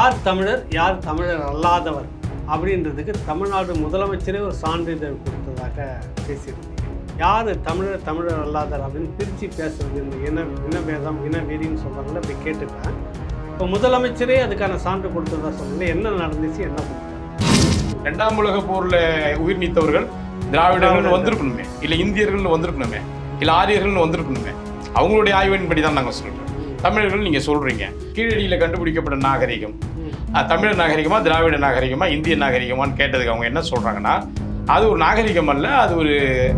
யார் தமிழர் யார் தமிழர் அல்லாதவர் அப்படின்றதுக்கு தமிழ்நாடு முதலமைச்சரே ஒரு சான்றிதழ் கொடுத்ததாக பேசியிருந்தீங்க யார் தமிழர் தமிழர் அல்லாதவர் அப்படின்னு பிரித்து பேசுறது இந்த இன இனபேதம் இனவெறின்னு சொல்கிறாங்களே அப்படி கேட்டுட்டேன் இப்போ முதலமைச்சரே அதுக்கான சான்று கொடுத்ததா சொல்லுங்க என்ன நடந்துச்சு என்ன கொடுத்தாரு ரெண்டாம் உலக போர்ல உயிர் நீத்தவர்கள் திராவிடர்கள் வந்திருக்கணுமே இல்ல இந்தியர்கள் வந்திருக்கணுமே இல்ல ஆரியர்கள் வந்திருக்கணுமே அவங்களுடைய ஆய்வின்படி தான் நாங்க சொல்றோம் தமிழர்கள் நீங்க சொல்றீங்க கீழடியில கண்டுபிடிக்கப்பட்ட நாகரிகம் அஹ், தமிழர் நாகரிகமா திராவிட நாகரிகமா இந்திய நாகரிகமான்னு கேட்டதுக்கு அவங்க என்ன சொல்றாங்கன்னா அது ஒரு நாகரிகம் அல்ல அது ஒரு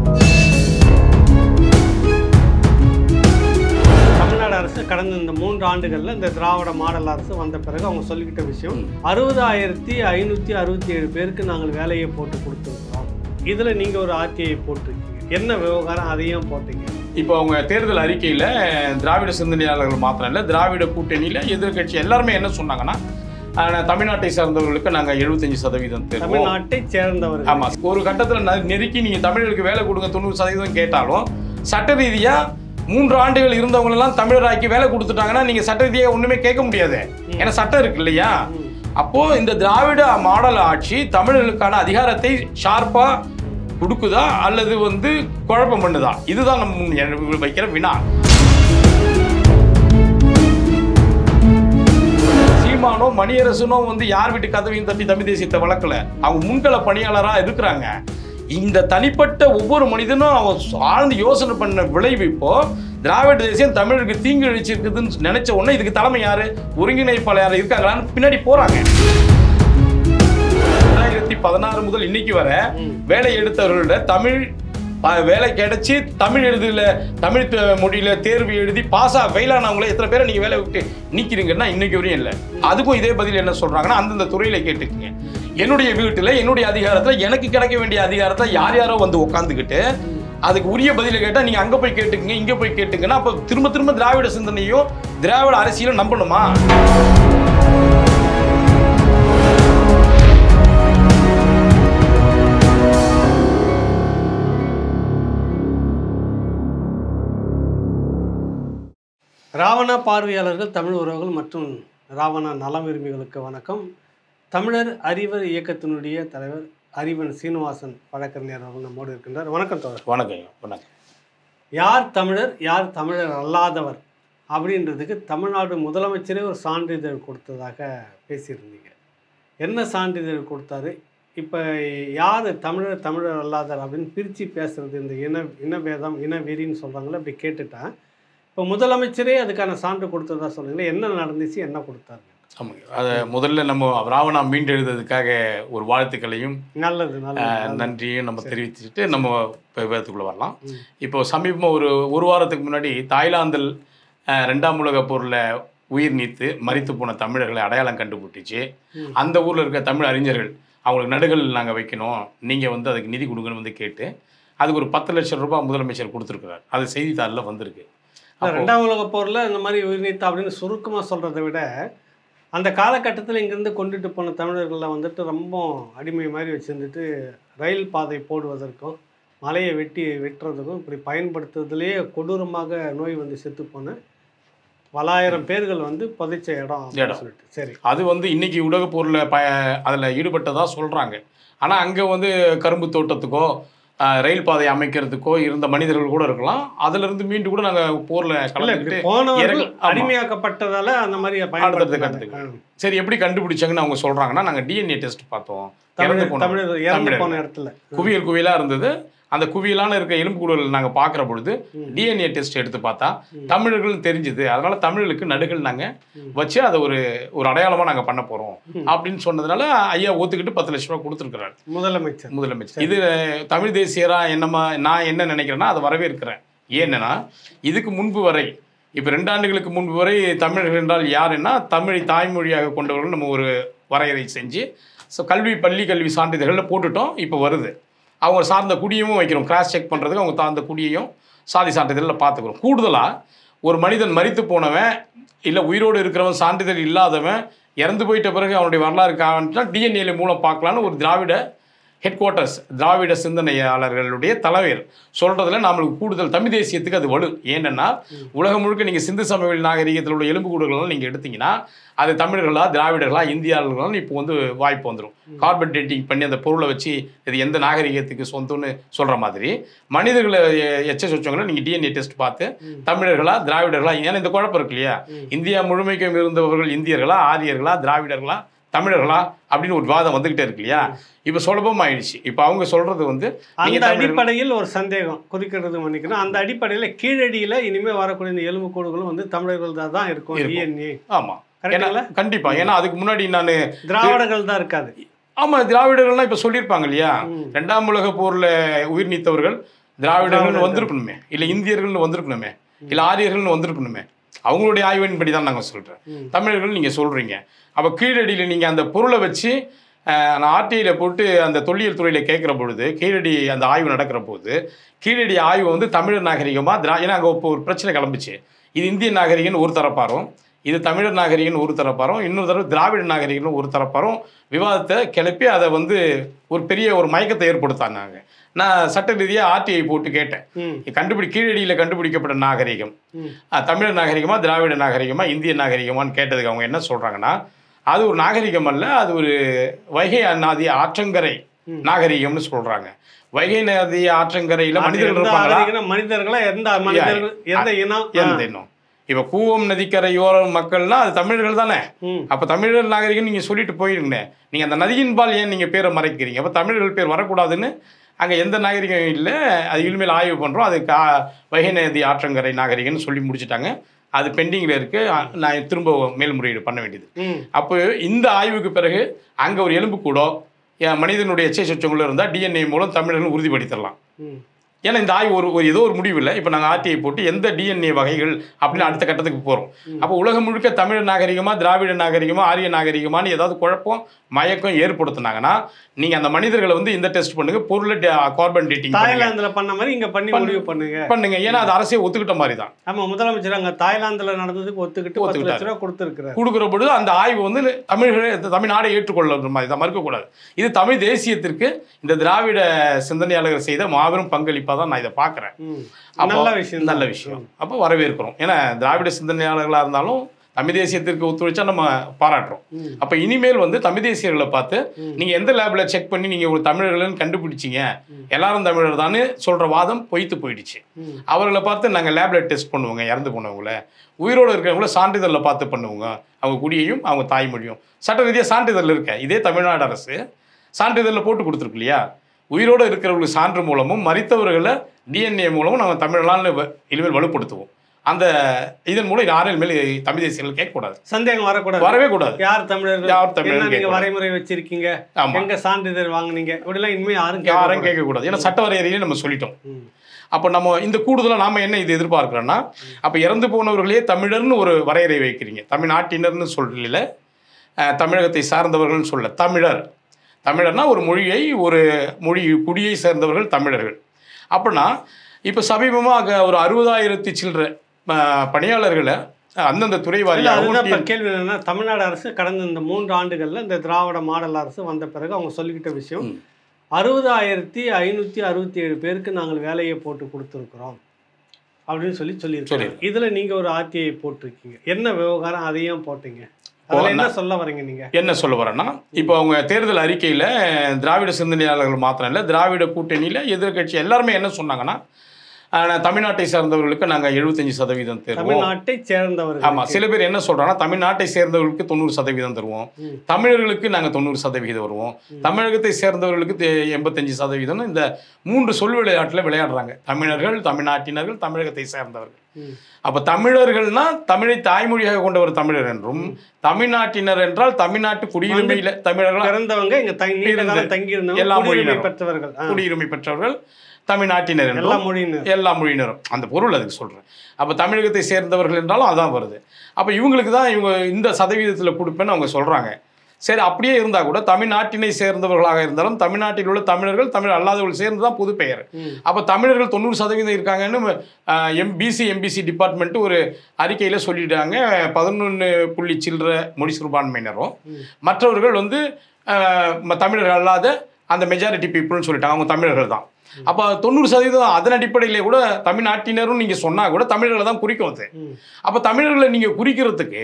தமிழ்நாடு அரசு கடந்த இந்த மூன்று ஆண்டுகளில் இந்த திராவிட மாடல் அரசு வந்த பிறகு அவங்க சொல்லிக்கிட்ட விஷயம் அறுபதாயிரத்தி ஐநூற்றி அறுபத்தி ஏழு பேருக்கு நாங்கள் வேலையை போட்டு கொடுத்துருக்கோம் இதில் நீங்கள் ஒரு ஆர்டிஐ போட்டிருக்கீங்க என்ன விவகாரம் அதையும் போட்டீங்க இப்போ அவங்க தேர்தல் அறிக்கையில திராவிட சிந்தனையாளர்கள் மாத்திரம் இல்லை திராவிட கூட்டணியில எதிர்க்கட்சி எல்லாருமே என்ன சொன்னாங்கன்னா அஹ், தமிழ்நாட்டை சார்ந்தவர்களுக்கு நாங்க 75% சதவீதம் தருவோம் தமிழ்நாட்டைச் சேர்ந்தவர்கள் ஆமா ஒரு கட்டத்துல நெ- நெருக்கி நீங்க தமிழர்களுக்கு வேலை கொடுங்க தொண்ணூறு சதவீதம் கேட்டாலும் சட்ட ரீதியா மூன்று ஆண்டுகள் இருந்தவங்க எல்லாம் தமிழராக்கி வேலை கொடுத்துட்டாங்கன்னா நீங்க சட்ட ரீதியா ஒண்ணுமே கேட்க முடியாது ஏன்னா சட்டம் இருக்கு இல்லையா அப்போ இந்த திராவிட மாடல் ஆட்சி தமிழர்களுக்கான அதிகாரத்தை ஷார்ப்பா கொடுக்குதா அல்லது வந்து குழப்பம் பண்ணுதா இதுதான் நம்ம முன் எ- வைக்கிற வினா சீமானோ மணியரசனோ வந்து யார் வீட்டு கதவையும் தட்டி தமிழ் தேசியத்தை வளர்க்கல அவங்க முன்கள பணியாளரா இருக்கிறாங்க இந்த தனிப்பட்ட ஒவ்வொரு மனிதனும் அவன் ஆழ்ந்து யோசனை பண்ண விளைவு இப்போ திராவிட தேசியம் தமிழுக்கு தீங்கு இழைச்சிருக்குதுன்னு நினைச்ச உடனே இதுக்கு தலைமை யாரு ஒருங்கிணைப்பாளர் யாரு இருக்காங்களான்னு பின்னாடி போறாங்க ரெண்டாயிரத்தி பதினாறு முதல் இன்னைக்கு வர வேலை எடுத்தவர்களோட தமிழ் ப- வேலை கிடைச்சி தமிழ் எழுதுல தமிழ் த- மொழியில தேர்வு எழுதி பாஸா ஃபெயில் ஆனவங்கள எத்தனை பேரை நீங்க வேலை விட்டு நீக்கிறீங்கன்னா இன்னைக்கு வரையும் இல்லை அதுக்கும் இதே பதில் என்ன சொல்றாங்கன்னா அந்தந்த துறையில கேட்டுக்குங்க என்னுடைய வீட்டுல என்னுடைய அதிகாரத்துல எனக்கு கிடைக்க வேண்டிய அதிகாரத்தை யார் யாரோ வந்து உட்காந்துக்கிட்டு அதுக்கு உரிய பதிலை கேட்டா நீங்க அங்க போய் கேட்டுக்குங்க இங்க போய் கேட்டுங்கன்னா அப்ப திரும்ப திரும்ப திராவிட சிந்தனையும் திராவிட அரசியலும் நம்பணுமா ராவணா பார்வையாளர்கள் தமிழ் உறவுகள் மற்றும் ராவணா நலம் விரும்பிகளுக்கு வணக்கம் தமிழர் அறிவர் இயக்கத்தினுடைய தலைவர் அறிவன் சீனிவாசன் வழக்கறிஞர் அவர்கள் நம்மோடு இருக்கின்றார் வணக்கம் தோழர் வணக்கம் வணக்கம் யார் தமிழர் யார் தமிழர் அல்லாதவர் அப்படின்றதுக்கு தமிழ்நாடு முதலமைச்சரே ஒரு சான்றிதழ் கொடுத்ததாக பேசியிருந்தீங்க என்ன சான்றிதழ் கொடுத்தாரு இப்போ யார் தமிழர் தமிழர் அல்லாதவர் அப்படின்னு பிரித்து பேசுறது இந்த இன இனபேதம் இனவெறின்னு சொல்கிறாங்களே அப்படி கேட்டுட்டேன் இப்போ முதலமைச்சரே அதுக்கான சான்று கொடுத்ததா சொல்லுங்களேன் என்ன நடந்துச்சு என்ன கொடுத்தாரு ஆமாங்க அதை முதல்ல நம்ம ராவணா மீண்டெழுதுறதுக்காக ஒரு வாழ்த்துக்களையும் நல்லது அஹ், நல்லது நன்றியும் நம்ம தெரிவிச்சுட்டு நம்ம இப்போ விவாதத்துக்குள்ள வரலாம் ம். இப்போ சமீபமாக ஒரு ஒரு வாரத்துக்கு முன்னாடி தாய்லாந்தில் அஹ், ரெண்டாம் உலக போரில் உயிர் நீத்து மரித்து போன தமிழர்களை அடையாளம் கண்டுபிடிச்சு ம். அந்த ஊரில் இருக்க தமிழ் அறிஞர்கள் அவங்களுக்கு நடுகள் நாங்கள் வைக்கணும் நீங்கள் வந்து அதுக்கு நிதி கொடுங்கன்னு வந்து கேட்டு அதுக்கு ஒரு பத்து லட்சம் ரூபாய் முதலமைச்சர் கொடுத்துருக்கிறார் அது செய்தித்தாளில் வந்திருக்கு இந்த ரெண்டாம் உலக போரில் இந்த மாதிரி உயிர்நீத்தம் அப்படின்னு சுருக்கமாக சொல்கிறத விட அந்த காலகட்டத்தில் இங்கேருந்து கொண்டுட்டு போன தமிழர்களில் வந்துட்டு ரொம்ப அடிமை மாதிரி வச்சுருந்துட்டு ரயில் பாதை போடுவதற்கும் மலையை வெட்டி வெட்டுறதுக்கும் இப்படி பயன்படுத்துறதுலேயே கொடூரமாக நோய் வந்து செத்து போன பலாயிரம் பேர்கள் வந்து புதைச்ச இடம் அப்படின்னு இடம். சொல்லிட்டு சரி அது வந்து இன்னைக்கு உலக போரில் ப அதில் ஈடுபட்டதா சொல்கிறாங்க ஆனால் அங்கே வந்து கரும்பு தோட்டத்துக்கோ அஹ், ரயில் பாதை அமைக்கிறதுக்கோ இருந்த மனிதர்கள் கூட இருக்கலாம் அதிலிருந்து மீண்டு கூட நாங்கள் போரில் இல்லை இப்படி கலந்துக்கிட்டு போனவர்கள் இறங்கல், ஆமா. அடிமையாக்கப்பட்டதால அந்த மாதிரி அடுத்தடுத்து பயன்படுத்துறாங்க சரி எப்படி கண்டுபிடிச்சாங்கன்னு அவங்க சொல்கிறாங்கன்னா நாங்கள் டிஎன்ஏ டெஸ்ட் பார்த்தோம் இறந்து தமிழ் போன தமிழர் இறந்து தமிழர்கள். போன இடத்துல குவியல் குவியலாக இருந்தது அந்த குவியலான இருக்க எலும்புக்கூடுகள் நாங்கள் பார்க்குற பொழுது ம். டிஎன்ஏ டெஸ்ட் எடுத்து பார்த்தா ம். தமிழர்கள் தெரிஞ்சுது அதனால தமிழர்களுக்கு நடுகள் நாங்கள் ம். வச்சு அதை ஒரு ஒரு அடையாளமாக நாங்கள் பண்ண போகிறோம் ம். அப்படின்னு சொன்னதுனால ஐயா ஒத்துக்கிட்டு பத்து லட்ச ரூபா கொடுத்துருக்குறாரு முதலமைச்சர் முதலமைச்சர் இது தமிழ் தேசியரா என்னமா நான் என்ன நினைக்கிறேன்னா அதை வரவேற்கிறேன் ஏன்னா இதுக்கு முன்பு வரை இப்போ ரெண்டு ஆண்டுகளுக்கு முன்பு வரை தமிழர்கள் என்றால் யாருன்னா தமிழை தாய்மொழியாக கொண்டவர்கள் நம்ம ஒரு வரையறை செஞ்சு ஸோ கல்வி பள்ளி கல்வி சான்றிதழ்களில் போட்டுட்டோம் இப்போ வருது அவங்க சார்ந்த குடியவும் வைக்கிறோம் கிராஸ் செக் பண்ணுறதுக்கு அவங்க சார்ந்த குடியையும் சாதி சான்றிதழில் பார்த்துக்கிறோம் கூடுதலாக ஒரு மனிதன் மரித்து போனவன் இல்லை உயிரோடு இருக்கிறவன் சான்றிதழ் இல்லாதவன் இறந்து போயிட்ட பிறகு அவனுடைய வரலாறு காவன்ட்டா டிஎன்ஏல மூலம் பார்க்கலான்னு ஒரு திராவிட ஹெட் குவார்ட்டர்ஸ் திராவிட சிந்தனையாளர்களுடைய தலைவர் சொல்றதுல நம்மளுக்கு கூடுதல் தமிழ் தேசியத்துக்கு அது வலு ஏன்னா உலகம் முழுக்க நீங்க சிந்து சமவெளி நாகரிகத்தில் உள்ள எலும்புக்கூடுகள் நீங்க எடுத்தீங்கன்னா அது தமிழர்களா திராவிடர்களா இந்தியாளர்களா இப்போ வந்து வாய்ப்பு வந்துடும் கார்பன் டேட்டிங் பண்ணி அந்த பொருளை வச்சு இது எந்த நாகரிகத்துக்கு சொந்தம்னு சொல்ற மாதிரி மனிதர்களை எ- எச்ச சொச்சவங்களை நீங்க டிஎன்ஏ டெஸ்ட் பார்த்து தமிழர்களா திராவிடர்களா ஏன்னா இந்த குழப்பம் இருக்கு இல்லையா இந்தியா முழுமைக்கும் இருந்தவர்கள் இந்தியர்களா ஆரியர்களா திராவிடர்களா தமிழர்களா அப்படின்னு ஒரு வாதம் வந்துகிட்டே இருக்கு இல்லையா இப்போ சுலபம் ஆயிடுச்சு இப்போ அவங்க சொல்றது வந்து நீங்க அந்த தமிழர்கள் அடிப்படையில் ஒரு சந்தேகம் குறிக்கிறது மன்னிக்கணும் அந்த அடிப்படையில் கீழடியில இனிமே வரக்கூடிய இந்த எலும்பு கூடுகளும் வந்து தமிழர்கள் தான் தான் இருக்கும் இருக்கும். டிஎன்ஏ ஆமா கரெக்டுங்களா ஏன்னா கண்டிப்பா ஏன்னா அதுக்கு முன்னாடி நான் திராவிடர்கள் தான் இருக்காது ஆமா திராவிடர்கள்லாம் இப்ப சொல்லியிருப்பாங்க இல்லையா ம். ரெண்டாம் உலக போர்ல உயிர் நீத்தவர்கள் திராவிடர்கள் திராவிடர்கள். வந்திருக்கணுமே இல்ல இந்தியர்கள் வந்திருக்கணுமே இல்ல ஆரியர்கள் வந்திருக்கணுமே அவங்களுடைய ஆய்வின்படி தான் நாங்க சொல்றேன் ம். தமிழர்கள் நீங்க சொல்றீங்க அப்ப கீழடியில நீங்க அந்த பொருளை வச்சு அஹ், நான் ஆர்டிஐல போட்டு அந்த தொல்லியல் துறையில கேட்குற பொழுது கீழடி அந்த ஆய்வு நடக்கிற போது கீழடி ஆய்வு வந்து தமிழர் நாகரிகமா திரா ஏன்னா அங்கே இப்போ ஒரு பிரச்சனை கிளம்புச்சு இது இந்திய நாகரிகம்னு ஒரு தரப்பாரும் இது தமிழர் நாகரிகம்னு ஒரு தரப்பாரும் இன்னொரு தடவை திராவிட நாகரிகம்னு ஒரு தரப்பாரும் விவாதத்தை கிளப்பி அதை வந்து ஒரு பெரிய ஒரு மயக்கத்தை ஏற்படுத்தாங்க நான் சட்ட ரீதியாக ஆர்டிஐ போட்டு கேட்டேன் ம் கண்டுபிடி கீழடியில் கண்டுபிடிக்கப்பட்ட நாகரிகம் ம் அஹ், தமிழர் நாகரிகமா திராவிட நாகரிகமா இந்திய நாகரிகமான்னு கேட்டதுக்கு அவங்க என்ன சொல்றாங்கன்னா அது ஒரு நாகரிகம் அல்ல அது ஒரு வைகை நதி ஆற்றங்கரை ம். நாகரிகம்னு சொல்றாங்க வைகை நதி ஆற்றங்கரையில அது மனிதர்கள் எந்த இருப்பாங்களா நாகரிகம்னா மனிதர்களா எந்த மனிதர்கள் எந்த இனம் எந்த இன்னும் இப்ப கூவம் நதிக்கரையோர மக்கள்னா அது தமிழர்கள் தானே ம் அப்ப தமிழர் நாகரிகம் நீங்க சொல்லிட்டு போயிருங்க நீங்க அந்த நதியின் பால் ஏன் நீங்க பேரை மறைக்கிறீங்க அப்ப தமிழர்கள் பேர் வரக்கூடாதுன்னு அங்க எந்த நாகரிகம் இல்லை அது இனிமேல் ஆய்வு பண்றோம் அது கா வைகை நதி ஆற்றங்கரை நாகரிகம்னு சொல்லி முடிச்சிட்டாங்க அது பெண்டிங்கில் இருக்கு அ- நான் திரும்ப மேல்முறையீடு பண்ண வேண்டியது ம் அப்போ இந்த ஆய்வுக்கு பிறகு அங்கே ஒரு எலும்பு கூடோ என் மனிதனுடைய எச்சை சொச்சங்களும் இருந்தால் டிஎன்ஏ மூலம் தமிழர்கள் உறுதிப்படுத்திடலாம் ம் ஏன்னா இந்த ஆய்வு ஒரு ஒரு ஏதோ ஒரு முடிவு இல்லை இப்போ நாங்கள் ஆர்டிஐ போட்டு எந்த டிஎன்ஏ வகைகள் அப்படின்னு அடுத்த கட்டத்துக்கு போகிறோம் அப்போ உலகம் முழுக்க தமிழ் நாகரிகமா திராவிட நாகரிகமா ஆரிய நாகரிகமான்னு ஏதாவது குழப்பம் மயக்கம் ஏற்படுத்துனாங்கன்னா நீங்கள் அந்த மனிதர்களை வந்து இந்த டெஸ்ட் பண்ணுங்க பொருளை கார்பன் டேட்டிங் பண்ணுங்க தாய்லாந்துல பண்ண மாதிரி இங்க பண்ணி முடிவு பண்ணுங்க பண்ணுங்க ஏன்னா அது அரசே ஒத்துக்கிட்ட மாதிரி தான் ஆமா முதலமைச்சர் அங்க தாய்லாந்துல நடந்ததுக்கு ஒத்துக்கிட்டு பத்து லட்ச ஒத்துக்கிட்டாரு. ரூபா கொடுத்துருக்கிறாரு கொடுக்குற பொழுது அந்த ஆய்வு வந்து தமிழ்கள் தமிழ்நாடை ஏற்றுக்கொள்ளுற மாதிரி தான் மறுக்கக்கூடாது இது தமிழ் தேசியத்திற்கு இந்த திராவிட சிந்தனையாளர்கள் செய்த மாபெரும் பங்களிப்பாக தான் நான் இதை பார்க்குறேன் ம் அப்போ நல்ல விஷயம் நல்ல விஷயம் அப்போ வரவேற்கிறோம் ஏன்னா திராவிட சிந்தனையாளர்களாக இருந்தாலும் தமிழ் தேசியத்திற்கு ஒத்துழைச்சா நம்ம பாராட்டுறோம் ம் அப்போ இனிமேல் வந்து தமிழ் தேசியர்களை பார்த்து ம். நீங்கள் எந்த லேபில் செக் பண்ணி நீங்கள் ஒரு தமிழர்கள்னு கண்டுபிடிச்சீங்க ம். எல்லாரும் தமிழர் தானே சொல்கிற வாதம் பொய்த்து போயிடுச்சு ம் அவர்களை பார்த்து நாங்கள் லேபில் டெஸ்ட் பண்ணுவோங்க இறந்து போனவங்கள உயிரோடு இருக்கிறவங்கள சான்றிதழில் பார்த்து பண்ணுவோங்க அவங்க குடியையும் அவங்க தாய்மொழியும் சட்ட ரீதியாக சான்றிதழ் இருக்க இதே தமிழ்நாடு அரசு சான்றிதழில் போட்டு கொடுத்துருக்கு இல்லையா உயிரோடு இருக்கிறவங்களுக்கு சான்று மூலமும் மறித்தவர்களை டிஎன்ஏ மூலமும் நம்ம தமிழால் இனிமேல் வலுப்படுத்துவோம் அந்த இதன் மூலம் யாரும் இனிமேல் தமிழ் தேசியங்கள் கேட்கக்கூடாது சந்தேகம் வரக்கூடாது வரவே கூடாது யார் தமிழர்கள் யார் தமிழர்கள் என்ன நீங்க கேட்கக்கூடாது. வரைமுறை வச்சிருக்கீங்க ஆமாம் எங்க சான்றிதழ் வாங்குனீங்க இப்படிலாம் இனிமே யாரும் யாரும் கேட்க கேட்கக்கூடாது ஏன்னா சட்ட வரையறையிலே நம்ம சொல்லிட்டோம் ம் அப்போ நம்ம இந்த கூடுதலாக நாம என்ன இது எதிர்பார்க்குறோன்னா அப்போ இறந்து போனவர்களே தமிழர்னு ஒரு வரையறை வைக்கிறீங்க தமிழ்நாட்டினர்னு சொல்லல அஹ், தமிழகத்தை சார்ந்தவர்கள்னு சொல்ல தமிழர் தமிழர்னா ஒரு மொழியை ஒரு மொழி குடியை சேர்ந்தவர்கள் தமிழர்கள் அப்படின்னா இப்போ சமீபமாக ஒரு அறுபதாயிரத்தி சில்லற அஹ், பணியாளர்களை அஹ், அந்தந்த துறை இல்ல அதுதான் இப்ப வாரியாக கேள்வி என்னன்னா தமிழ்நாடு அரசு கடந்த இந்த மூன்று ஆண்டுகள்ல இந்த திராவிட மாடல் அரசு வந்த பிறகு அவங்க சொல்லிக்கிட்ட விஷயம் ம். அறுபதாயிரத்தி ஐநூத்தி அறுபத்தி ஏழு பேருக்கு நாங்கள் வேலையை போட்டு கொடுத்துருக்குறோம் அப்படின்னு சொல்லி சொல்லியிருக்காங்க சொல்லியிருக்காங்க. இதுல நீங்க ஒரு ஆர்டிஐ போட்டிருக்கீங்க என்ன விவகாரம் அதையும் போட்டீங்க அதுல என்ன சொல்ல வரீங்க நீங்க என்ன சொல்ல வரேன்னா இப்போ அவங்க தேர்தல் அறிக்கையில் திராவிட சிந்தனையாளர்கள் மாத்திரம் இல்லை திராவிட கூட்டணியில் எதிர்க்கட்சி எல்லாருமே என்ன சொன்னாங்கன்னா அஹ், தமிழ்நாட்டை சார்ந்தவர்களுக்கு நாங்கள் எழுபத்தஞ்சு சதவீதம் தருவோம் தமிழ்நாட்டை சேர்ந்தவர்கள் ஆமாம் சில பேர் என்ன சொல்கிறாங்கன்னா தமிழ்நாட்டை சேர்ந்தவர்களுக்கு தொண்ணூறு சதவீதம் தருவோம் ம். தமிழர்களுக்கு நாங்கள் தொண்ணூறு சதவீதம் வருவோம் தமிழகத்தை சேர்ந்தவர்களுக்கு தே- எண்பத்தஞ்சு சதவீதம்னு இந்த மூன்று சொல் விளையாட்டில் விளையாடுறாங்க தமிழர்கள் தமிழ்நாட்டினர்கள் தமிழகத்தை சேர்ந்தவர்கள் ம். அப்போ தமிழர்கள்னா தமிழை தாய்மொழியாக கொண்டவர் தமிழர் என்றும் தமிழ்நாட்டினர் என்றால் தமிழ்நாட்டு குடியுரிமையில் தமிழர்கள் பிறந்தவங்க இங்க தங்கி நீண்ட காலம் தங்கி இருந்தவங்க எல்லா குடியுரிமை மொழியினரும். பெற்றவர்கள் ஆ, குடியுரிமை பெற்றவர்கள் தமிழ்நாட்டினர் எல்லா என்றும் மொழியினர் எல்லா மொழியினரும் அந்த பொருள் அதுக்கு சொல்கிறேன் அப்போ தமிழகத்தை சேர்ந்தவர்கள் என்றாலும் அதான் வருது அப்போ இவங்களுக்கு தான் இவங்க இந்த சதவீதத்தில் கொடுப்பேன்னு அவங்க சொல்கிறாங்க சரி அப்படியே இருந்தால் கூட தமிழ்நாட்டினை சேர்ந்தவர்களாக இருந்தாலும் தமிழ்நாட்டில் உள்ள தமிழர்கள் தமிழ் அல்லாதவர்கள் சேர்ந்து தான் புது பெயர் ம். அப்போ தமிழர்கள் தொண்ணூறு சதவீதம் இருக்காங்கன்னு எம் பிசி எம்பிசி டிபார்ட்மெண்ட்டு ஒரு அறிக்கையில் சொல்லிட்டாங்க பதினொன்று புள்ளி சில்லற மொழி சிறுபான்மையினரும் ம். மற்றவர்கள் வந்து அஹ், ம- தமிழர்கள் அல்லாத அந்த மெஜாரிட்டி பீப்புள்னு சொல்லிட்டாங்க அவங்க தமிழர்கள் தான் அப்போ தொண்ணூறு சதவீதம் அதன் அடிப்படையிலே கூட தமிழ்நாட்டினரும் நீங்கள் சொன்னால் கூட தமிழர்களை தான் குறிக்கும் அது ம். அப்போ தமிழர்களை நீங்கள் குறிக்கிறதுக்கு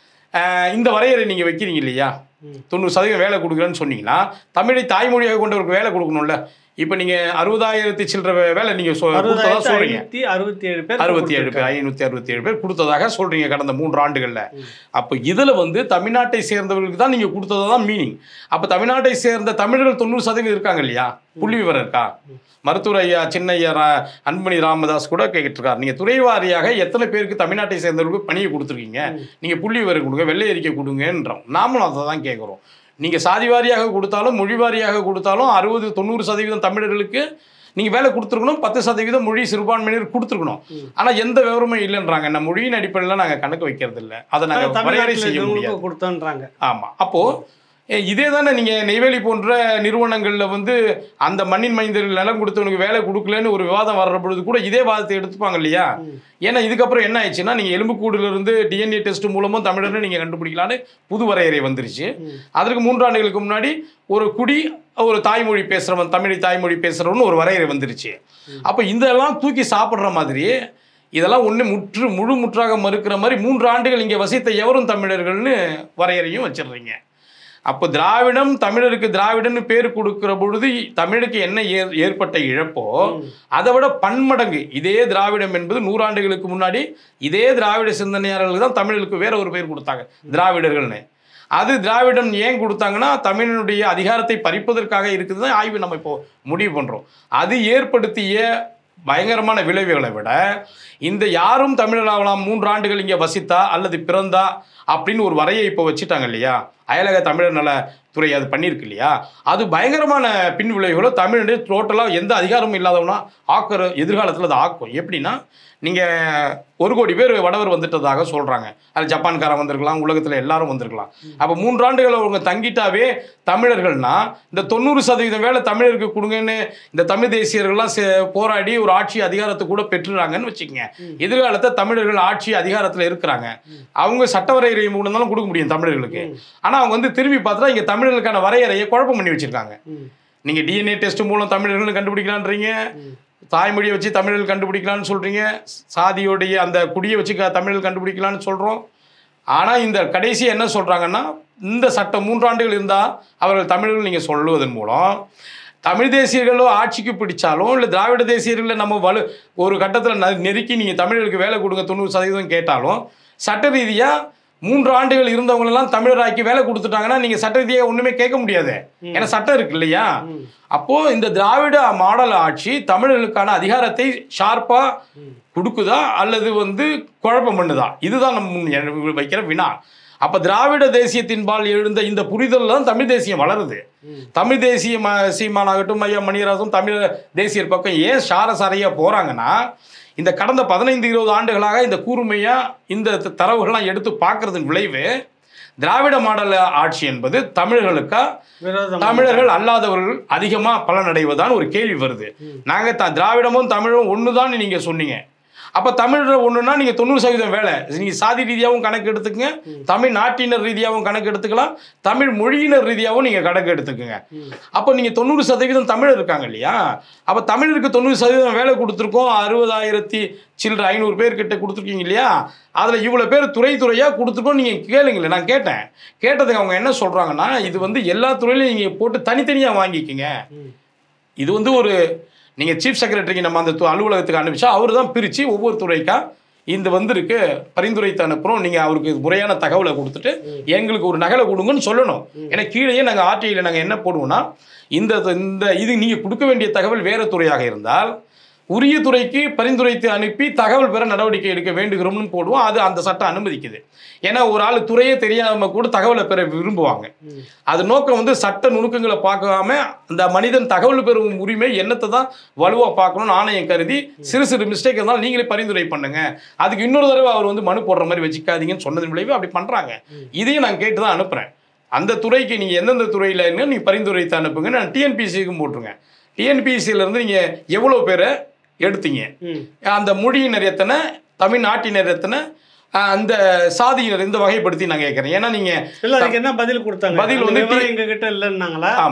ஆஹ், இந்த வரையறை நீங்கள் வைக்கிறீங்க இல்லையா ம். தொண்ணூறு சதவீதம் வேலை கொடுக்குறேன்னு சொன்னீங்கன்னா தமிழை தாய்மொழியாக கொண்டவருக்கு வேலை கொடுக்கணும்ல இப்போ நீங்கள் அறுபதாயிரத்தி சில்லற வேலை நீங்கள் சொ கொடுத்ததா அறுபதாயிரத்தி சொல்கிறீங்க ஐநூத்தி அறுபத்தி ஏழு பேர் அறுபத்தி ஏழு பேர் ஐநூற்றி அறுபத்தி ஏழு பேர் கொடுத்ததாக சொல்கிறீங்க கடந்த மூன்று ஆண்டுகளில் அப்போ இதில் வந்து தமிழ்நாட்டை சேர்ந்தவர்களுக்கு தான் நீங்கள் கொடுத்ததா தான் மீனிங் அப்போ தமிழ்நாட்டை சேர்ந்த தமிழர்கள் தொண்ணூறு சதவீதம் இருக்காங்க இல்லையா புள்ளி விவரம் இருக்கா மருத்துவர் ஐயா சின்ன ஐயா ரா- அன்புமணி ராமதாஸ் கூட கேட்டுருக்காரு நீங்கள் துறை வாரியாக எத்தனை பேருக்கு தமிழ்நாட்டை சேர்ந்தவர்களுக்கு பணியை கொடுத்துருக்கீங்க நீங்கள் புள்ளி விவரம் கொடுங்க வெள்ளை அறிக்கை கொடுங்கன்றோம் நாமளும் அதை தான் கேட்குறோம் நீங்கள் சாதி வாரியாக கொடுத்தாலும் மொழி வாரியாக கொடுத்தாலும் அறுபது தொண்ணூறு சதவீதம் தமிழர்களுக்கு நீங்கள் வேலை கொடுத்துருக்கணும் பத்து சதவீதம் மொழி சிறுபான்மையினர் கொடுத்துருக்கணும் ஆனால் எந்த விவரமும் இல்லைன்றாங்க நம்ம மொழியின் அடிப்படையில் நாங்கள் கணக்கு வைக்கிறது இல்லை அதை நாங்கள் வரையறை தமிழ்நாட்டில் செய்ய முடியாது இருக்கவங்களுக்கு கொடுத்தோன்றாங்க ஆமாம் அப்போது இதே தானே நீங்கள் நெய்வேலி போன்ற நிறுவனங்களில் வந்து அந்த மண்ணின் மைந்தர்கள் நிலம் கொடுத்தவனுக்கு வேலை கொடுக்கலன்னு ஒரு விவாதம் வர்ற பொழுது கூட இதே வாதத்தை எடுத்துப்பாங்க இல்லையா ஏன்னா இதுக்கப்புறம் என்ன ஆயிடுச்சுன்னா நீங்கள் எலும்புக்கூடுலேருந்து டிஎன்ஏ டெஸ்ட் மூலமும் தமிழர்னு நீங்கள் கண்டுபிடிக்கலான்னு புது வரையறை வந்துருச்சு அதற்கு மூன்றாண்டுகளுக்கு முன்னாடி ஒரு குடி ஒரு தாய்மொழி பேசுகிறவன் தமிழை தாய்மொழி பேசுகிறவன் ஒரு வரையறை வந்துருச்சு அப்போ இதெல்லாம் தூக்கி சாப்பிட்ற மாதிரி இதெல்லாம் ஒன்று முற்று முழு முற்றாக மறுக்கிற மாதிரி மூன்று ஆண்டுகள் இங்கே வசித்த எவரும் தமிழர்கள்னு வரையறையும் வச்சிடுறீங்க அப்போ திராவிடம் தமிழருக்கு திராவிடன்னு பேர் கொடுக்கிற பொழுது தமிழுக்கு என்ன ஏ- ஏற்பட்ட இழப்போ அதை விட பன்மடங்கு இதே திராவிடம் என்பது நூறாண்டுகளுக்கு முன்னாடி இதே திராவிட சிந்தனையாளர்கள் தான் தமிழுக்கு வேற ஒரு பேர் கொடுத்தாங்க திராவிடர்கள்னு அது திராவிடம் ஏன் கொடுத்தாங்கன்னா தமிழனுடைய அதிகாரத்தை பறிப்பதற்காக இருக்குது தான் ஆய்வு நம்ம இப்போ முடிவு பண்ணுறோம் அது ஏற்படுத்திய பயங்கரமான விளைவுகளை விட இந்த யாரும் தமிழராகலாம் மூன்று ஆண்டுகள் இங்கே வசித்தா அல்லது பிறந்தா அப்படின்னு ஒரு வரையை இப்போ வச்சுட்டாங்க இல்லையா அயலக தமிழர் நல துறை அது பண்ணியிருக்கு இல்லையா அது பயங்கரமான பின் விளைவுகளோ தமிழுடைய டோட்டலாக எந்த அதிகாரமும் இல்லாதவனா ஆக்குற எதிர்காலத்தில் அது ஆக்கும் எப்படின்னா நீங்கள் ஒரு கோடி பேர் வடவர் வந்துட்டதாக சொல்கிறாங்க அது ஜப்பான்காரன் வந்திருக்கலாம் உலகத்தில் எல்லாரும் வந்திருக்கலாம் அப்போ மூன்றாண்டுகள் அவங்க தங்கிட்டாவே தமிழர்கள்னா இந்த தொண்ணூறு சதவீதம் வேலை தமிழருக்கு கொடுங்கன்னு இந்த தமிழ் தேசியர்கள்லாம் சே- போராடி ஒரு ஆட்சி அதிகாரத்தை கூட பெற்றுறாங்கன்னு வச்சுக்கோங்க எதிர்காலத்தை தமிழர்கள் ஆட்சி அதிகாரத்தில் இருக்கிறாங்க அவங்க சட்ட வரையறை மூலம் தானே கொடுக்க முடியும் தமிழர்களுக்கு ஆனால் அவங்க வந்து திரும்பி பார்த்தா இங்கே தமிழர்களுக்கான வரையறையை குழப்பம் பண்ணி வச்சிருக்காங்க நீங்கள் டிஎன்ஏ டெஸ்ட் மூலம் தமிழர்கள் கண்டுபிடிக்கலான்றீங்க தாய்மொழியை வச்சு தமிழர்கள் கண்டுபிடிக்கலாம்னு சொல்கிறீங்க சாதியோடைய அந்த குடியை வச்சு க- தமிழர்கள் கண்டுபிடிக்கலாம்னு சொல்கிறோம் ஆனால் இந்த கடைசி என்ன சொல்கிறாங்கன்னா இந்த சட்டம் மூன்றாண்டுகள் இருந்தால் அவர்கள் தமிழர்கள் நீங்கள் சொல்லுவதன் மூலம் தமிழ் தேசியர்களோ ஆட்சிக்கு பிடிச்சாலும் இல்லை திராவிட தேசியர்களை நம்ம வலு ஒரு கட்டத்தில் நெருக்கி நீங்கள் தமிழர்களுக்கு வேலை கொடுங்க தொண்ணூறு சதவீதம் கேட்டாலும் சட்ட ரீதியாக மூன்று ஆண்டுகள் இருந்தவங்களெல்லாம் தமிழராக்கி வேலை கொடுத்துட்டாங்கன்னா நீங்கள் சட்ட ரீதியாக ஒன்றுமே கேட்க முடியாது ஏன்னா சட்டம் இருக்கு இல்லையா அப்போது இந்த திராவிட மாடல் ஆட்சி தமிழர்களுக்கான அதிகாரத்தை ஷார்ப்பாக கொடுக்குதா அல்லது வந்து குழப்பம் பண்ணுதா இதுதான் நம்ம முன் எ- வைக்கிற வினா அப்போ திராவிட தேசியத்தின்பால் எழுந்த இந்த புரிதல் தான் தமிழ் தேசியம் வளருது தமிழ் தேசிய ம சீமானாகட்டும் ஐயா மணியராசும் தமிழ் தேசியர் பக்கம் ஏன் சாரசாரையாக போகிறாங்கன்னா இந்த கடந்த பதினைந்து இருபது ஆண்டுகளாக இந்த கூர்மையாக இந்த த- தரவுகள்லாம் எடுத்து பார்க்கறதன் விளைவு திராவிட மாடல் ஆட்சி என்பது தமிழர்களுக்கா விரோதம் தமிழர்கள் அல்லாதவர்கள் அதிகமாக பலனடைவதான்னு ஒரு கேள்வி வருது நாங்கள் த திராவிடமும் தமிழும் ஒன்று தான் நீங்கள் சொன்னீங்க அப்போ தமிழர் ஒன்றுனா நீங்கள் தொண்ணூறு சதவீதம் வேலை நீங்கள் சாதி ரீதியாகவும் கணக்கு எடுத்துக்கங்க தமிழ் நாட்டினர் ரீதியாகவும் கணக்கு எடுத்துக்கலாம் தமிழ் மொழியினர் ரீதியாகவும் நீங்கள் கணக்கு எடுத்துக்கங்க அப்போ நீங்கள் தொண்ணூறு சதவீதம் தமிழர் இருக்காங்க இல்லையா அப்போ தமிழருக்கு தொண்ணூறு சதவீதம் வேலை கொடுத்துருக்கோம் அறுபதாயிரத்தி சில்லற ஐநூறு பேர்கிட்ட கொடுத்துருக்கீங்க இல்லையா அதில் இவ்வளோ பேர் துறை துறையாக கொடுத்துருக்கோம் நீங்கள் கேளுங்களேன் நான் கேட்டேன் கேட்டதுக்கு அவங்க என்ன சொல்கிறாங்கன்னா இது வந்து எல்லா துறையிலையும் நீங்கள் போட்டு தனித்தனியாக வாங்கிக்கங்க ம். இது வந்து ஒரு நீங்கள் சீஃப் செக்ரட்டரிக்கு நம்ம அந்த து- அலுவலகத்துக்கு அனுப்பிச்சா அவர் தான் பிரித்து ஒவ்வொரு துறைக்கா இந்த வந்திருக்கு பரிந்துரைத்து அனுப்புகிறோம் நீங்கள் அவருக்கு முறையான தகவலை கொடுத்துட்டு எங்களுக்கு ஒரு நகலை கொடுங்கன்னு சொல்லணும் ஏன்னா கீழேயே நாங்கள் ஆர்டிஐயில் நாங்கள் என்ன போடுவோம்னா இந்த இந்த இது நீங்கள் கொடுக்க வேண்டிய தகவல் வேறு துறையாக இருந்தால் உரிய துறைக்கு பரிந்துரைத்து அனுப்பி தகவல் பெற நடவடிக்கை எடுக்க வேண்டுகிறோம்னு போடுவோம் அது அந்த சட்டம் அனுமதிக்குது ஏன்னா ஒரு ஆள் துறையே தெரியாமல் கூட தகவலை பெற விரும்புவாங்க அது நோக்கம் வந்து சட்ட நுணுக்கங்களை பார்க்காம அந்த மனிதன் தகவல் பெறும் உரிமை என்னத்தை தான் வலுவாக பார்க்கணும்னு ஆணையம் கருதி சிறு சிறு மிஸ்டேக் இருந்தாலும் நீங்களே பரிந்துரை பண்ணுங்க அதுக்கு இன்னொரு தடவை அவர் வந்து மனு போடுற மாதிரி வச்சுக்காதீங்கன்னு சொன்னதன் விளைவு அப்படி பண்ணுறாங்க இதையும் நான் கேட்டு தான் அனுப்புகிறேன் அந்த துறைக்கு நீங்கள் எந்தெந்த துறையில் நீங்கள் பரிந்துரைத்து அனுப்புங்க நான் டிஎன்பிசிக்கும் போட்டுருங்க டிஎன்பிசியிலேருந்து நீங்கள் எவ்வளோ பேரை எடுத்தீங்க ம். அந்த மொழியினர் எத்தனை தமிழ்நாட்டினர் எத்தனை அஹ் அந்த சாதியினர் இந்த வகைப்படுத்தி நான் கேட்குறேன் ஏன்னா நீங்கள் இல்ல அதுக்கு என்ன பதில் கொடுத்தாங்க பதில் அந்த வந்து விவரம் எங்க கிட்ட இல்லைன்னாங்களா ஆமாம்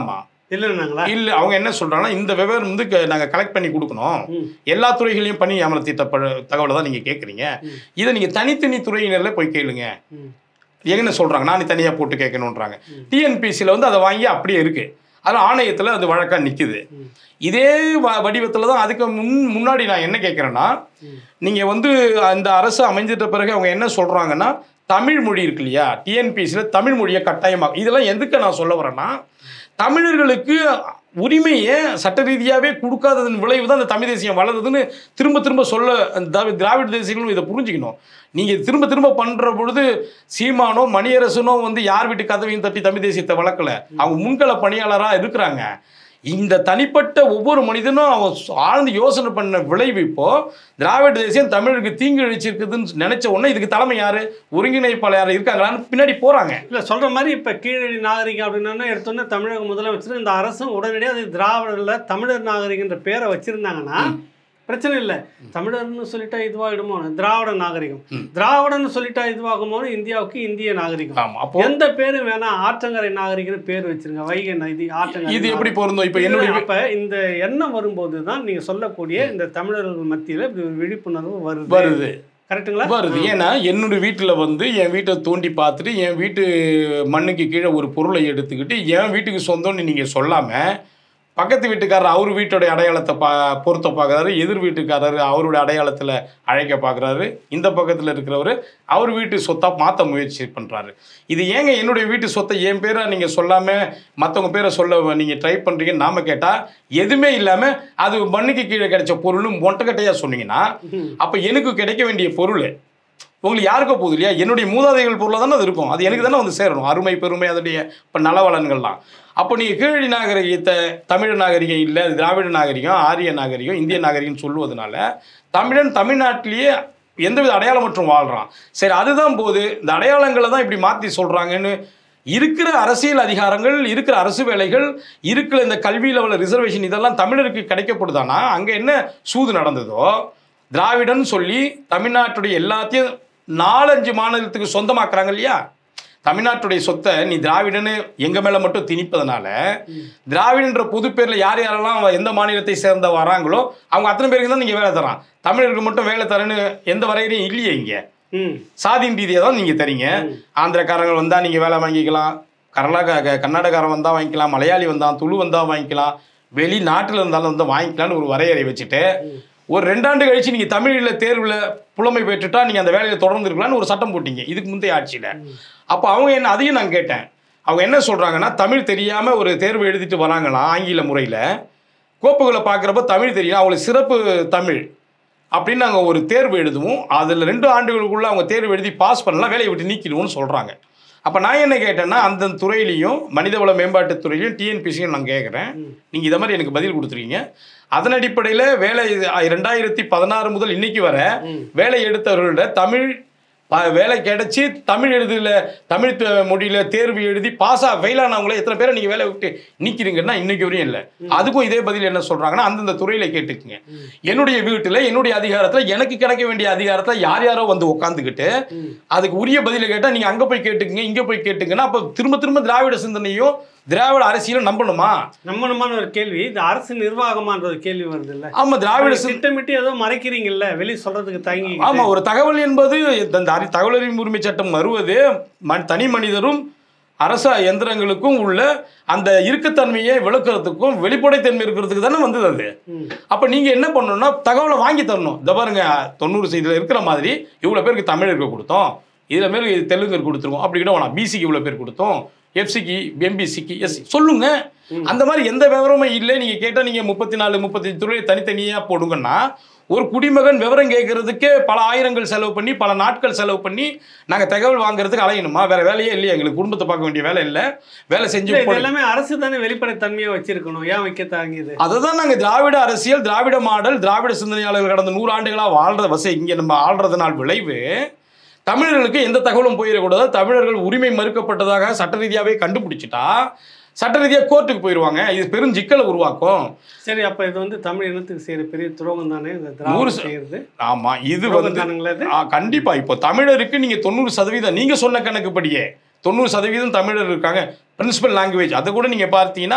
இல்லைன்னாங்களா இல்ல அவங்க என்ன சொல்றாங்கன்னா இந்த விவரம் வந்து க- நாங்க கலெக்ட் பண்ணி கொடுக்கணும் ம். எல்லா துறைகளையும் பண்ணி அமர்த்திட்ட தகவலை தான் நீங்க கேக்குறீங்க ம். இதை நீங்க தனித்தனி துறையினர்ல போய் கேளுங்க ம். என்ன சொல்றாங்க நான் தனியா போட்டு கேட்கணுன்றாங்க ம். டிஎன்பிசியில் வந்து அதை வாங்கி அப்படியே இருக்கு அதில் ஆணையத்தில் அது வழக்கா நிக்குது ம். இதே வ வடிவத்தில் தான் அதுக்கு முன் முன்னாடி நான் என்ன கேட்குறேன்னா ம். நீங்கள் வந்து அந்த அரசு அமைஞ்சிட்ட பிறகு அவங்க என்ன சொல்கிறாங்கன்னா தமிழ் மொழி இருக்கு இல்லையா டிஎன்பிசியில் தமிழ் மொழியை கட்டாயமாக இதெல்லாம் எதுக்கு நான் சொல்ல வரேன்னா தமிழர்களுக்கு உரிமையை சட்ட ரீதியாகவே கொடுக்காததன் விளைவு தான் அந்த தமிழ் தேசியம் வளருதுன்னு திரும்ப திரும்ப சொல்ல அந்த திராவி- திராவிட தேசியங்களும் இதை புரிஞ்சுக்கணும் நீங்கள் திரும்ப திரும்ப பண்ணுற பொழுது சீமானோ மணியரசனோ வந்து யார் வீட்டு கதவையும் தட்டி தமிழ் தேசியத்தை வளர்க்கல அவங்க முன்கள பணியாளராக இருக்கிறாங்க இந்த தனிப்பட்ட ஒவ்வொரு மனிதனும் அவன் சு- ஆழ்ந்து யோசனை பண்ண விளைவு இப்போ திராவிட தேசியம் தமிழுக்கு தீங்கு இழைச்சிருக்குதுன்னு நினைச்ச உடனே இதுக்கு தலைமை யாரு ஒருங்கிணைப்பாளர் யாரு இருக்காங்களான்னு பின்னாடி போறாங்க இல்ல சொல்ற மாதிரி இப்ப கீழடி நாகரிகம் அப்படின்னா எடுத்தோன்னே தமிழக முதலமைச்சர் இந்த அரசும் உடனடியாக அது திராவிடர்ல தமிழர் நாகரிகன்ற பேரை வச்சிருந்தாங்கன்னா பிரச்சனை இல்லை தமிழர்னு சொல்லிட்டா இதுவாகிடுமோ திராவிட நாகரிகம் ம். திராவிடன்னு சொல்லிட்டா இதுவாகுமோ இந்தியாவுக்கு இந்திய நாகரிகம் ஆமா அப்போ எந்த பேரும் வேணா ஆற்றங்கரை நாகரிகம்னு பேர் வச்சிருங்க வைகை நதி ஆற்றங்கரை இது எப்படி பொருந்தும் இப்போ என்னுடைய என்னுடைய அப்ப இந்த எண்ணம் வரும்போது தான் நீங்க சொல்லக்கூடிய இந்த தமிழர்கள் மத்தியில இப்படி ஒரு விழிப்புணர்வு வருது வருது கரெக்ட்டுங்களா வருது ஏன்னா என்னோட வீட்டில் வந்து என் வீட்டை தோண்டி பார்த்துட்டு என் வீட்டு மண்ணுக்கு கீழே ஒரு பொருளை எடுத்துக்கிட்டு என் வீட்டுக்கு சொந்தம்னு நீங்கள் சொல்லாமல் பக்கத்து வீட்டுக்காரர் அவர் வீட்டோடைய அடையாளத்தை பா பொருத்த பார்க்குறாரு எதிர் வீட்டுக்காரர் அவருடைய அடையாளத்தில் அழைக்க பார்க்குறாரு இந்த பக்கத்தில் இருக்கிறவர் அவர் வீட்டு சொத்தாக மாற்ற முயற்சி பண்ணுறாரு இது ஏங்க என்னுடைய வீட்டு சொத்தை என் பேரை நீங்கள் சொல்லாமல் மற்றவங்க பேரை சொல்ல நீங்கள் ட்ரை பண்ணுறீங்கன்னு நாம கேட்டால் எதுவுமே இல்லாமல் அது மண்ணுக்கு கீழே கிடைச்ச பொருள்னு மொட்டைக்கட்டையாக சொன்னீங்கன்னா ம். அப்போ எனக்கு கிடைக்க வேண்டிய பொருள் உங்களுக்கு யாருக்கோ போகுது இல்லையா என்னுடைய மூதாதைகள் பொருளாக தானே அது இருக்கும் அது எனக்கு தானே வந்து சேரணும் அருமை பெருமை அதனுடைய இப்போ நலவளன்கள்லாம் அப்போ நீங்கள் கீழடி நாகரிகத்தை தமிழ் நாகரிகம் இல்லை அது திராவிட நாகரிகம் ஆரிய நாகரிகம் இந்திய நாகரிகம்னு சொல்லுவதனால தமிழன் தமிழ்நாட்டிலேயே எந்தவித அடையாளம் மற்றும் வாழ்கிறான் சரி அதுதான் போது இந்த அடையாளங்களை தான் இப்படி மாற்றி சொல்கிறாங்கன்னு இருக்கிற அரசியல் அதிகாரங்கள் இருக்கிற அரசு வேலைகள் இருக்கிற இந்த கல்வியில் உள்ள ரிசர்வேஷன் இதெல்லாம் தமிழருக்கு கிடைக்கப்படுதானா அங்கே என்ன சூது நடந்ததோ திராவிடன் சொல்லி தமிழ்நாட்டுடைய எல்லாத்தையும் நாலஞ்சு மாநிலத்துக்கு சொந்தமாக்குறாங்க இல்லையா தமிழ்நாட்டுடைய சொத்தை நீ திராவிடன்னு எங்க மேல மட்டும் திணிப்பதனால திராவிடன்ற பொது பேர்ல யார் யாரெல்லாம் அவ எந்த மாநிலத்தை சேர்ந்த வராங்களோ அவங்க அத்தனை பேருக்கு தான் நீங்க வேலை தரான் தமிழருக்கு மட்டும் வேலை தரேன்னு எந்த வரையறையும் இல்லையே இங்க ம் சாதியின் ரீதியாக தான் நீங்கள் தரீங்க ஆந்திரக்காரங்க வந்தால் நீங்கள் வேலை வாங்கிக்கலாம் கர்நாடகா கர்நாடகாரன் வந்தால் வாங்கிக்கலாம் மலையாளி வந்தான் துளு வந்தால் வாங்கிக்கலாம் வெளிநாட்டில் இருந்தாலும் வந்து வாங்கிக்கலாம்னு ஒரு வரையறை வச்சுட்டு ஒரு ரெண்டாண்டு கழிச்சு நீங்கள் தமிழில் தேர்வில் புலமை பெற்றுட்டா நீங்கள் அந்த வேலையை தொடர்ந்து இருக்கலாம்னு ஒரு சட்டம் போட்டீங்க இதுக்கு முந்தைய ஆட்சியில் அப்போ அவங்க என்ன அதையும் நான் கேட்டேன் அவங்க என்ன சொல்கிறாங்கன்னா தமிழ் தெரியாமல் ஒரு தேர்வு எழுதிட்டு வராங்களாம் ஆங்கில முறையில் கோப்புகளை பார்க்குறப்ப தமிழ் தெரியும் அவங்களுக்கு சிறப்பு தமிழ் அப்படின்னு நாங்கள் ஒரு தேர்வு எழுதுவோம் அதில் ரெண்டு ஆண்டுகளுக்குள்ள அவங்க தேர்வு எழுதி பாஸ் பண்ணலாம் வேலையை விட்டு நீக்கிடுவோம்னு சொல்கிறாங்க அப்போ நான் என்ன கேட்டேன்னா அந்த துறையிலையும் மனிதவள மேம்பாட்டுத் துறையிலையும் டிஎன்பிசியும் நான் கேட்குறேன் நீங்கள் இதை மாதிரி எனக்கு பதில் கொடுத்துருக்கீங்க அதன் அடிப்படையில் வேலை ரெண்டாயிரத்தி பதினாறு முதல் இன்னைக்கு வர ம். வேலை எடுத்தவர்களோட தமிழ் ப- வேலை கிடைச்சி தமிழ் எழுதுல தமிழ் த- மொழியில தேர்வு எழுதி பாஸா ஃபெயில் ஆனவங்கள எத்தனை பேரை நீங்க வேலை விட்டு நீக்கிறீங்கன்னா இன்னைக்கு வரையும் இல்லை அதுக்கும் இதே பதில் என்ன சொல்றாங்கன்னா அந்தந்த துறையில கேட்டுக்குங்க என்னுடைய வீட்டுல என்னுடைய அதிகாரத்துல எனக்கு கிடைக்க வேண்டிய அதிகாரத்துல யார் யாரோ வந்து உட்காந்துக்கிட்டு ம். அதுக்கு உரிய பதிலை கேட்டா நீங்க அங்க போய் கேட்டுக்குங்க இங்க போய் கேட்டுங்கன்னா அப்ப திரும்ப திரும்ப திராவிட சிந்தனையும் திராவிட அரசியலும் நம்பணுமா நம்பணுமான ஒரு கேள்வி இது அரசு நிர்வாகமான்ற ஒரு கேள்வி வருது இல்ல ஆமா திராவிட சிந்தனை திட்டமிட்டு ஏதோ மறைக்கிறீங்கல்ல வெளிய சொல்றதுக்கு தயங்கி ஆமா ஒரு தகவல் என்பது இந்த அறி- தகவல் அறியும் உரிமை சட்டம் வருவது ம- தனி மனிதரும் அரச எந்திரங்களுக்கும் உள்ள அந்த இறுக்கத்தன்மையை விளக்குறதுக்கும் வெளிப்படைத்தன்மை இருக்கிறதுக்கு தானே வந்தது அது ம். அப்போ நீங்கள் என்ன பண்ணணும்னா தகவலை வாங்கி தரணும் இந்த பாருங்க தொண்ணூறு இதில் இருக்கிற மாதிரி இவ்வளோ பேருக்கு தமிழருக்கு கொடுத்தோம் இதில் மாரி தெலுங்கர் கொடுத்துருக்கோம் அப்படி கூட வேணாம் பிசிக்கு இவ்வளோ பேர் கொடுத்தோம் எஃப்சிக்கு எம்பிசிக்கு எஸ் சொல்லுங்க அந்த மாதிரி எந்த விவரமும் இல்லை நீங்கள் கேட்டால் நீங்கள் முப்பத்தி நாலு முப்பத்தஞ்சு துறையை தனித்தனியாக போடுங்கன்னா ஒரு குடிமகன் விவரம் கேட்கறதுக்கே பல ஆயிரங்கள் செலவு பண்ணி பல நாட்கள் செலவு பண்ணி நாங்கள் தகவல் வாங்குறதுக்கு அலையணுமா வேற வேலையே இல்லையா எங்களுக்கு குடும்பத்தை பார்க்க வேண்டிய வேலை இல்லை வேலை செஞ்சு இல்ல, இது போடு- எல்லாமே அரசு தானே வெளிப்படைத்தன்மையா வச்சிருக்கணும் ஏன் வைக்க தாங்கியது அதை தான் நாங்கள் திராவிட அரசியல் திராவிட மாடல் திராவிட சிந்தனையாளர்கள் கடந்த நூறு ஆண்டுகளாக வாழ்ற வசை இங்கே நம்ம ஆள்றதுனால் விளைவு தமிழர்களுக்கு எந்த தகவலும் போயிடக்கூடாது தமிழர்கள் உரிமை மறுக்கப்பட்டதாக சட்ட ரீதியாகவே கண்டுபிடிச்சிட்டா சட்ட ரீதியாக கோர்ட்டுக்கு போயிடுவாங்க இது பெரும் சிக்கலை உருவாக்கும் சரி அப்ப இது வந்து தமிழ் இனத்துக்கு செய்யற பெரிய துரோகம் தானே இந்த நூறு திராவிடம் ச- செய்யறது ஆமாம் இது துரோகம் வந்து தானுங்களா இது ஆ, கண்டிப்பா இப்போ தமிழருக்கு நீங்க தொண்ணூறு சதவீதம் நீங்க சொன்ன கணக்குப்படியே தொண்ணூறு சதவீதம் தமிழர் இருக்காங்க பிரின்சிபல் லாங்குவேஜ் அதை கூட நீங்க பார்த்தீங்கன்னா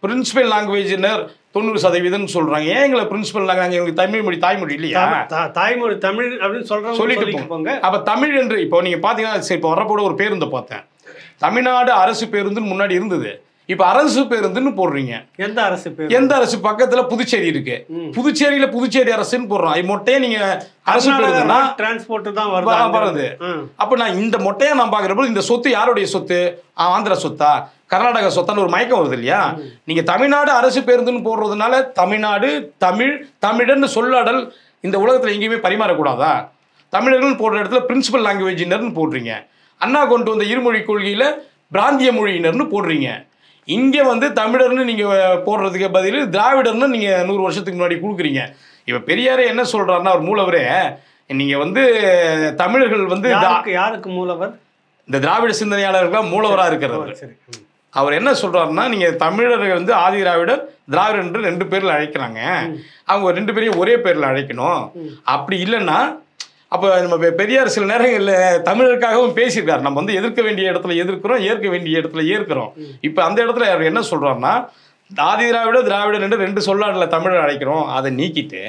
பிரின்சிபல் லாங்குவேஜினர் தொண்ணூறு சதவீதம்னு சொல்றாங்க ஏன் எங்களை பிரின்சிபல் லாங்குவேஜ் எங்களுக்கு தமிழ் மொழி தாய்மொழி இல்லையா தா- தா- தாய்மொழி தமிழ் அப்படின்னு சொல்றவங்க சொல்லிட்டு சொல்லிட்டு போங்க அப்ப தமிழ் என்று இப்போ நீங்க பாத்தீங்கன்னா சரி இப்போ வரப்போட ஒரு பேருந்தை பார்த்தேன் தமிழ்நாடு அரசு பேருந்துன்னு முன்னாடி இருந்தது இப்போ அரசு பேருந்துன்னு போடுறீங்க எந்த அரசு பேர் எந்த அரசு பக்கத்துல புதுச்சேரி இருக்கு ம். புதுச்சேரியில புதுச்சேரி அரசுன்னு போடுறோம் இது மொட்டையே நீங்க அரசு பேருந்துன்னா டிரான்ஸ்போர்ட் தான் வ- வருது அங்க வருது. இருந்து. ம். அப்ப நான் இந்த மொட்டையை நான் பாக்குறப்போ இந்த சொத்து யாருடைய சொத்து ஆ, ஆந்திரா சொத்தா கர்நாடகா சொத்தான்னு ஒரு மயக்கம் வருது இல்லையா நீங்க தமிழ்நாடு அரசு பேருந்துன்னு போடுறதுனால தமிழ்நாடு தமிழ் தமிழன்னு சொல்லாடல் இந்த உலகத்துல எங்கேயுமே பரிமாறக்கூடாதா தமிழர்கள் போடுற இடத்துல பிரின்சிபல் லாங்குவேஜினர்னு போடுறீங்க அண்ணா கொண்டு வந்த இருமொழி கொள்கையில பிராந்திய மொழியினர்னு போடுறீங்க இங்க வந்து தமிழர்னு நீங்க போடுறதுக்கு பதில் திராவிடர்னு நீங்க நூறு வருஷத்துக்கு முன்னாடி கொடுக்குறீங்க இப்ப பெரியாரே என்ன சொல்றாருன்னா அவர் மூலவரே நீங்க வந்து தமிழர்கள் வந்து தா- யாருக்கு யாருக்கு மூலவர் இந்த திராவிட சிந்தனையாளர்கள் மூலவரா இருக்கிறவர் சரி ம். அவர் என்ன சொல்றாருன்னா நீங்க தமிழர்கள் வந்து ஆதி திராவிடர் திராவிடர் என்று ரெண்டு பேர்ல அழைக்கிறாங்க அவங்க ரெண்டு பேரையும் ஒரே பேர்ல அழைக்கணும் அப்படி இல்லைன்னா அப்போ நம்ம பெ- பெரியார் சில நேரங்களில் தமிழருக்காகவும் பேசியிருக்காரு நம்ம வந்து எதிர்க்க வேண்டிய இடத்துல எதிர்க்கிறோம் ஏற்க வேண்டிய இடத்துல ஏற்கிறோம் இப்போ அந்த இடத்துல அவர் என்ன சொல்றாருன்னா ஆதி திராவிட திராவிடர் என்று ரெண்டு சொல்லாடல தமிழர் அழைக்கிறோம் அதை நீக்கிட்டு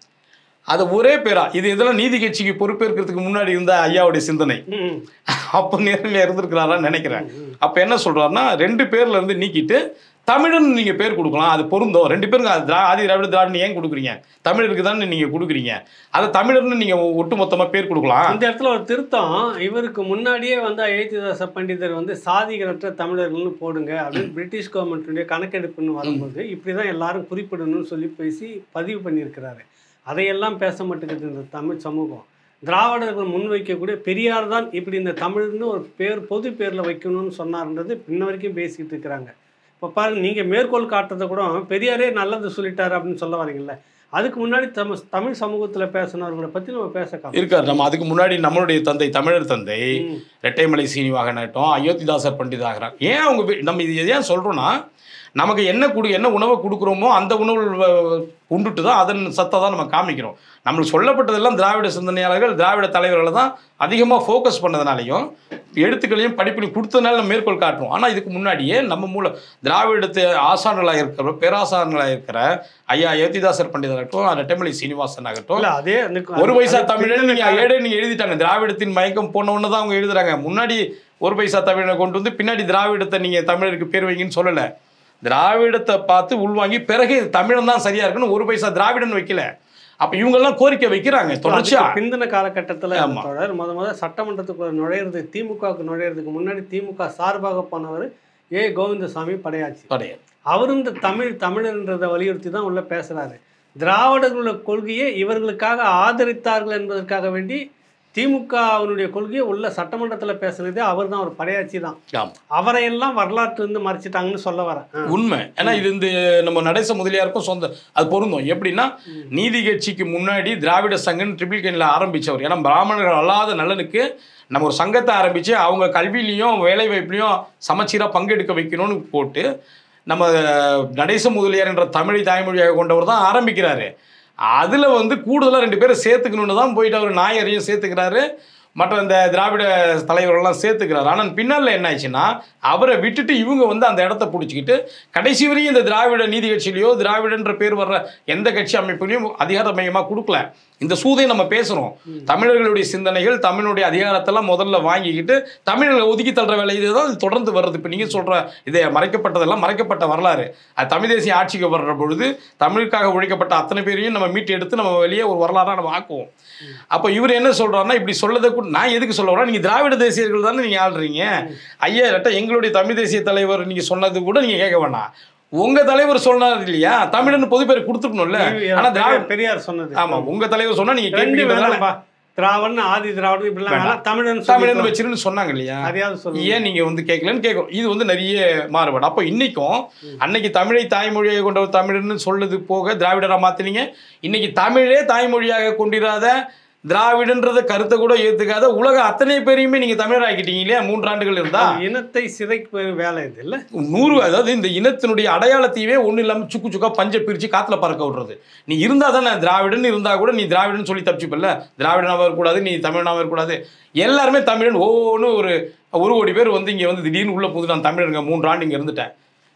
அதை ஒரே பேரா இது இதெல்லாம் நீதி கட்சிக்கு பொறுப்பேற்கிறதுக்கு முன்னாடி இருந்த ஐயாவுடைய சிந்தனை ம். அப்போ நேரில் இருந்திருக்கிறாரான்னு நினைக்கிறேன் அப்போ என்ன சொல்றாருன்னா ரெண்டு பேர்ல இருந்து நீக்கிட்டு தமிழன் நீங்க பேர் கொடுக்கலாம் அது பொருந்தும் ரெண்டு பேருக்கு அது திரா ஆதி திராவிட திராவிடன் ஏன் கொடுக்குறீங்க தமிழருக்கு தானே நீங்க கொடுக்குறீங்க அதை தமிழர்னு நீங்க ஒட்டுமொத்தமா பேர் கொடுக்கலாம் இந்த இடத்துல ஒரு திருத்தம் இவருக்கு முன்னாடியே வந்து அயோத்திதாச பண்டிதர் வந்து சாதிகளற்ற தமிழர்கள்னு போடுங்க அப்படின்னு பிரிட்டிஷ் கவர்மெண்ட்டுடைய கணக்கெடுப்புன்னு வரும்போது இப்படி தான் எல்லாரும் குறிப்பிடணும்னு சொல்லி பேசி பதிவு பண்ணியிருக்கிறாரு அதையெல்லாம் பேச மாட்டேங்குது இந்த தமிழ் சமூகம் திராவிடர்கள் முன்வைக்கக்கூடிய பெரியார் தான் இப்படி இந்த தமிழ்னு ஒரு பேர் பொது பேரில் வைக்கணும்னு சொன்னார்ன்றது இன்ன வரைக்கும் பேசிக்கிட்டு இருக்கிறாங்க இப்போ பாருங்க நீங்கள் மேற்கோள் காட்டுறதை கூட பெரியாரே நல்லது சொல்லிட்டாரு அப்படின்னு சொல்ல வரீங்கல்ல அதுக்கு முன்னாடி தமிழ் தமிழ் சமூகத்தில் பேசினவர்களை பற்றி நம்ம பேச காணும் இருக்கார் நம்ம அதுக்கு முன்னாடி நம்மளுடைய தந்தை தமிழர் தந்தை ம். ரெட்டைமலை சீனிவாகனாகட்டும் அயோத்திதாசர் பண்டிதாகிறார் ஏன் அவங்க வி- நம்ம இது ஏன் சொல்றோம்னா நமக்கு என்ன கொடு என்ன உணவை கொடுக்குறோமோ அந்த உணவு வ- உண்டுட்டு தான் அதன் சத்தை தான் நம்ம காமிக்கிறோம் நம்மளுக்கு சொல்லப்பட்டதெல்லாம் திராவிட சிந்தனையாளர்கள் திராவிட தலைவர்களை தான் அதிகமாக ஃபோக்கஸ் பண்ணதுனாலையும் எழுத்துக்களையும் படிப்பிலையும் கொடுத்ததுனால நம்ம மேற்கோள் காட்டுறோம் ஆனால் இதுக்கு முன்னாடியே நம்ம மூல திராவிடத்து ஆசான்களாக இருக்கிற பேராசான்களாக இருக்கிற ஐயா அயோத்திதாசர் பண்டிதராகட்டும் ரெட்டைமலை சீனிவாசன் ஆகட்டும் இல்ல அதே அந்த ஒரு பைசா அது தமிழன் நீங்க பின்னணி ஏடே நீங்க எழுதிட்டாங்க திராவிடத்தின் மயக்கம் போன உடனே தான் அவங்க எழுதுறாங்க முன்னாடி ஒரு பைசா தமிழனை கொண்டு வந்து பின்னாடி திராவிடத்தை நீங்க தமிழருக்கு பேர் வைங்கன்னு சொல்லல திராவிடத்தை பார்த்து உள்வாங்கி பிறகு தமிழன் தான் சரியா இருக்குன்னு ஒரு பைசா திராவிடன் வைக்கல அப்ப இவங்க எல்லாம் கோரிக்கை வைக்கிறாங்க தொடர்ச்சியா அதுக்கு பிந்தின காலகட்டத்துல ஆமா. தொடர் முத முத சட்டமன்றத்துக்குள்ள நுழையிறது திமுகவுக்கு நுழையிறதுக்கு முன்னாடி திமுக சார்பாக போனவர் ஏ கோவிந்தசாமி படையாச்சி கிடையாது அவரும் இந்த தமிழ் தமிழர்ன்றதை வலியுறுத்தி தான் உள்ள பேசுறாரு திராவிடர்களோட கொள்கையை இவர்களுக்காக ஆதரித்தார்கள் என்பதற்காக வேண்டி திமுக அவனுடைய கொள்கையை உள்ள சட்டமன்றத்துல பேசுனதே அவர் தான் ஒரு படையாச்சி தான் ஆமா அவரையெல்லாம் வரலாற்று இருந்து மறைச்சிட்டாங்கன்னு சொல்ல வரேன் ஆ. உண்மை ஏன்னா இது இந்த நம்ம நடேச முதலியாருக்கும் சொந்த அது பொருந்தும் எப்படின்னா நீதி கட்சிக்கு முன்னாடி திராவிட சங்கன் ட்ரிபிள் கேனில் ஆரம்பிச்சவர் ஏன்னா பிராமணர்கள் அல்லாத நலனுக்கு நம்ம ஒரு சங்கத்தை ஆரம்பித்து அவங்க கல்வியிலையும் வேலை வாய்ப்புலையும் சமச்சீராக பங்கெடுக்க வைக்கணும்னு போட்டு நம்ம நடேச முதலியார் என்ற தமிழை தாய்மொழியாக கொண்டவர் தான் ஆரம்பிக்கிறாரு அதில் வந்து கூடுதலாக ரெண்டு பேரை சேர்த்துக்கணுன்னு தான் போயிட்டு அவர் நாயரையும் சேர்த்துக்கிறாரு மற்ற இந்த திராவிட தலைவர்கள்லாம் சேர்த்துக்கிறாரு ஆனால் பின்னால் என்ன ஆச்சுன்னா அவரை விட்டுட்டு இவங்க வந்து அந்த இடத்த பிடிச்சிக்கிட்டு கடைசி வரையும் இந்த திராவிட நீதி கட்சியிலையோ திராவிடன்ற பேர் வர்ற எந்த கட்சி அமைப்புலையும் அதிகார மையமாக கொடுக்கல இந்த சூதை நம்ம பேசுகிறோம் தமிழர்களுடைய சிந்தனைகள் தமிழுடைய அதிகாரத்தெல்லாம் முதல்ல வாங்கிக்கிட்டு தமிழர்களை ஒதுக்கி தள்ளுற வேலை இதுதான் இது தொடர்ந்து வருது இப்போ நீங்கள் சொல்கிற இதை மறைக்கப்பட்டதெல்லாம் மறைக்கப்பட்ட வரலாறு அது தமிழ் தேசிய ஆட்சிக்கு வர்ற பொழுது தமிழுக்காக உழைக்கப்பட்ட அத்தனை பேரையும் நம்ம மீட்டு எடுத்து நம்ம வெளியே ஒரு வரலாறாக நம்ம ஆக்குவோம் அப்போ இவர் என்ன சொல்றாருன்னா இப்படி சொல்லதை கூட நான் எதுக்கு சொல்ல வரேன் நீங்கள் திராவிட தேசியர்கள் தானே நீங்கள் ஆள்றீங்க ஐயா இல்லாட்டா எங்களுடைய தமிழ் தேசிய தலைவர் நீங்கள் சொன்னது கூட நீங்கள் கேட்க வேணாம் உங்க தலைவர் சொன்னார் இல்லையா தமிழன் பொது பேர் கொடுத்துக்கணும்ல ஆனா திராவிட பெரியார் பெரியார் சொன்னது ஆமா உங்க தலைவர் சொன்னா நீங்க ரெண்டு கேட்பீங்க வேணாம்பா திராவன் ஆதி திராவிடன் இப்படிலாம் வேணாம் தமிழன் தமிழன் சொல்லி வச்சிருன்னு சொன்னாங்க இல்லையா அதையாவது சொல்லுங்க ஏன் நீங்க வந்து கேட்கலன்னு கேட்கும் இது வந்து நிறைய மாறுபாடு அப்போ இன்னைக்கும் அன்னைக்கு தமிழை தாய்மொழியாக கொண்ட ஒரு தமிழர்னு சொல்லுது போக திராவிடரா மாத்தினீங்க இன்னைக்கு தமிழே தாய்மொழியாக கொண்டிராத திராவிடன்றத கருத்தை கூட ஏத்துக்காத உலக அத்தனை பேரையுமே நீங்க தமிழர் ஆக்கிட்டீங்க இல்லையா மூன்றாண்டுகள் இருந்தா இனத்தை சிதைக்க வேலை இது இல்ல நூறு அதாவது இந்த இனத்தினுடைய அடையாளத்தையே ஒன்றும் இல்லாமல் சுக்கு சுக்கா பஞ்சை பிரித்து காற்றுல பறக்க விடுறது நீ இருந்தால் தானே திராவிடன் இருந்தால் கூட நீ திராவிடன் சொல்லி தப்பிச்சுப்பல்ல திராவிடனாக இருக்கக்கூடாது நீ தமிழனாக இருக்கக்கூடாது எல்லாருமே தமிழன் ஒவ்வொன்று ஒரு ஒரு கோடி பேர் வந்து இங்கே வந்து திடீர்னு உள்ள புது நான் தமிழருங்க மூன்று ஆண்டு இங்கே இருந்துட்டேன்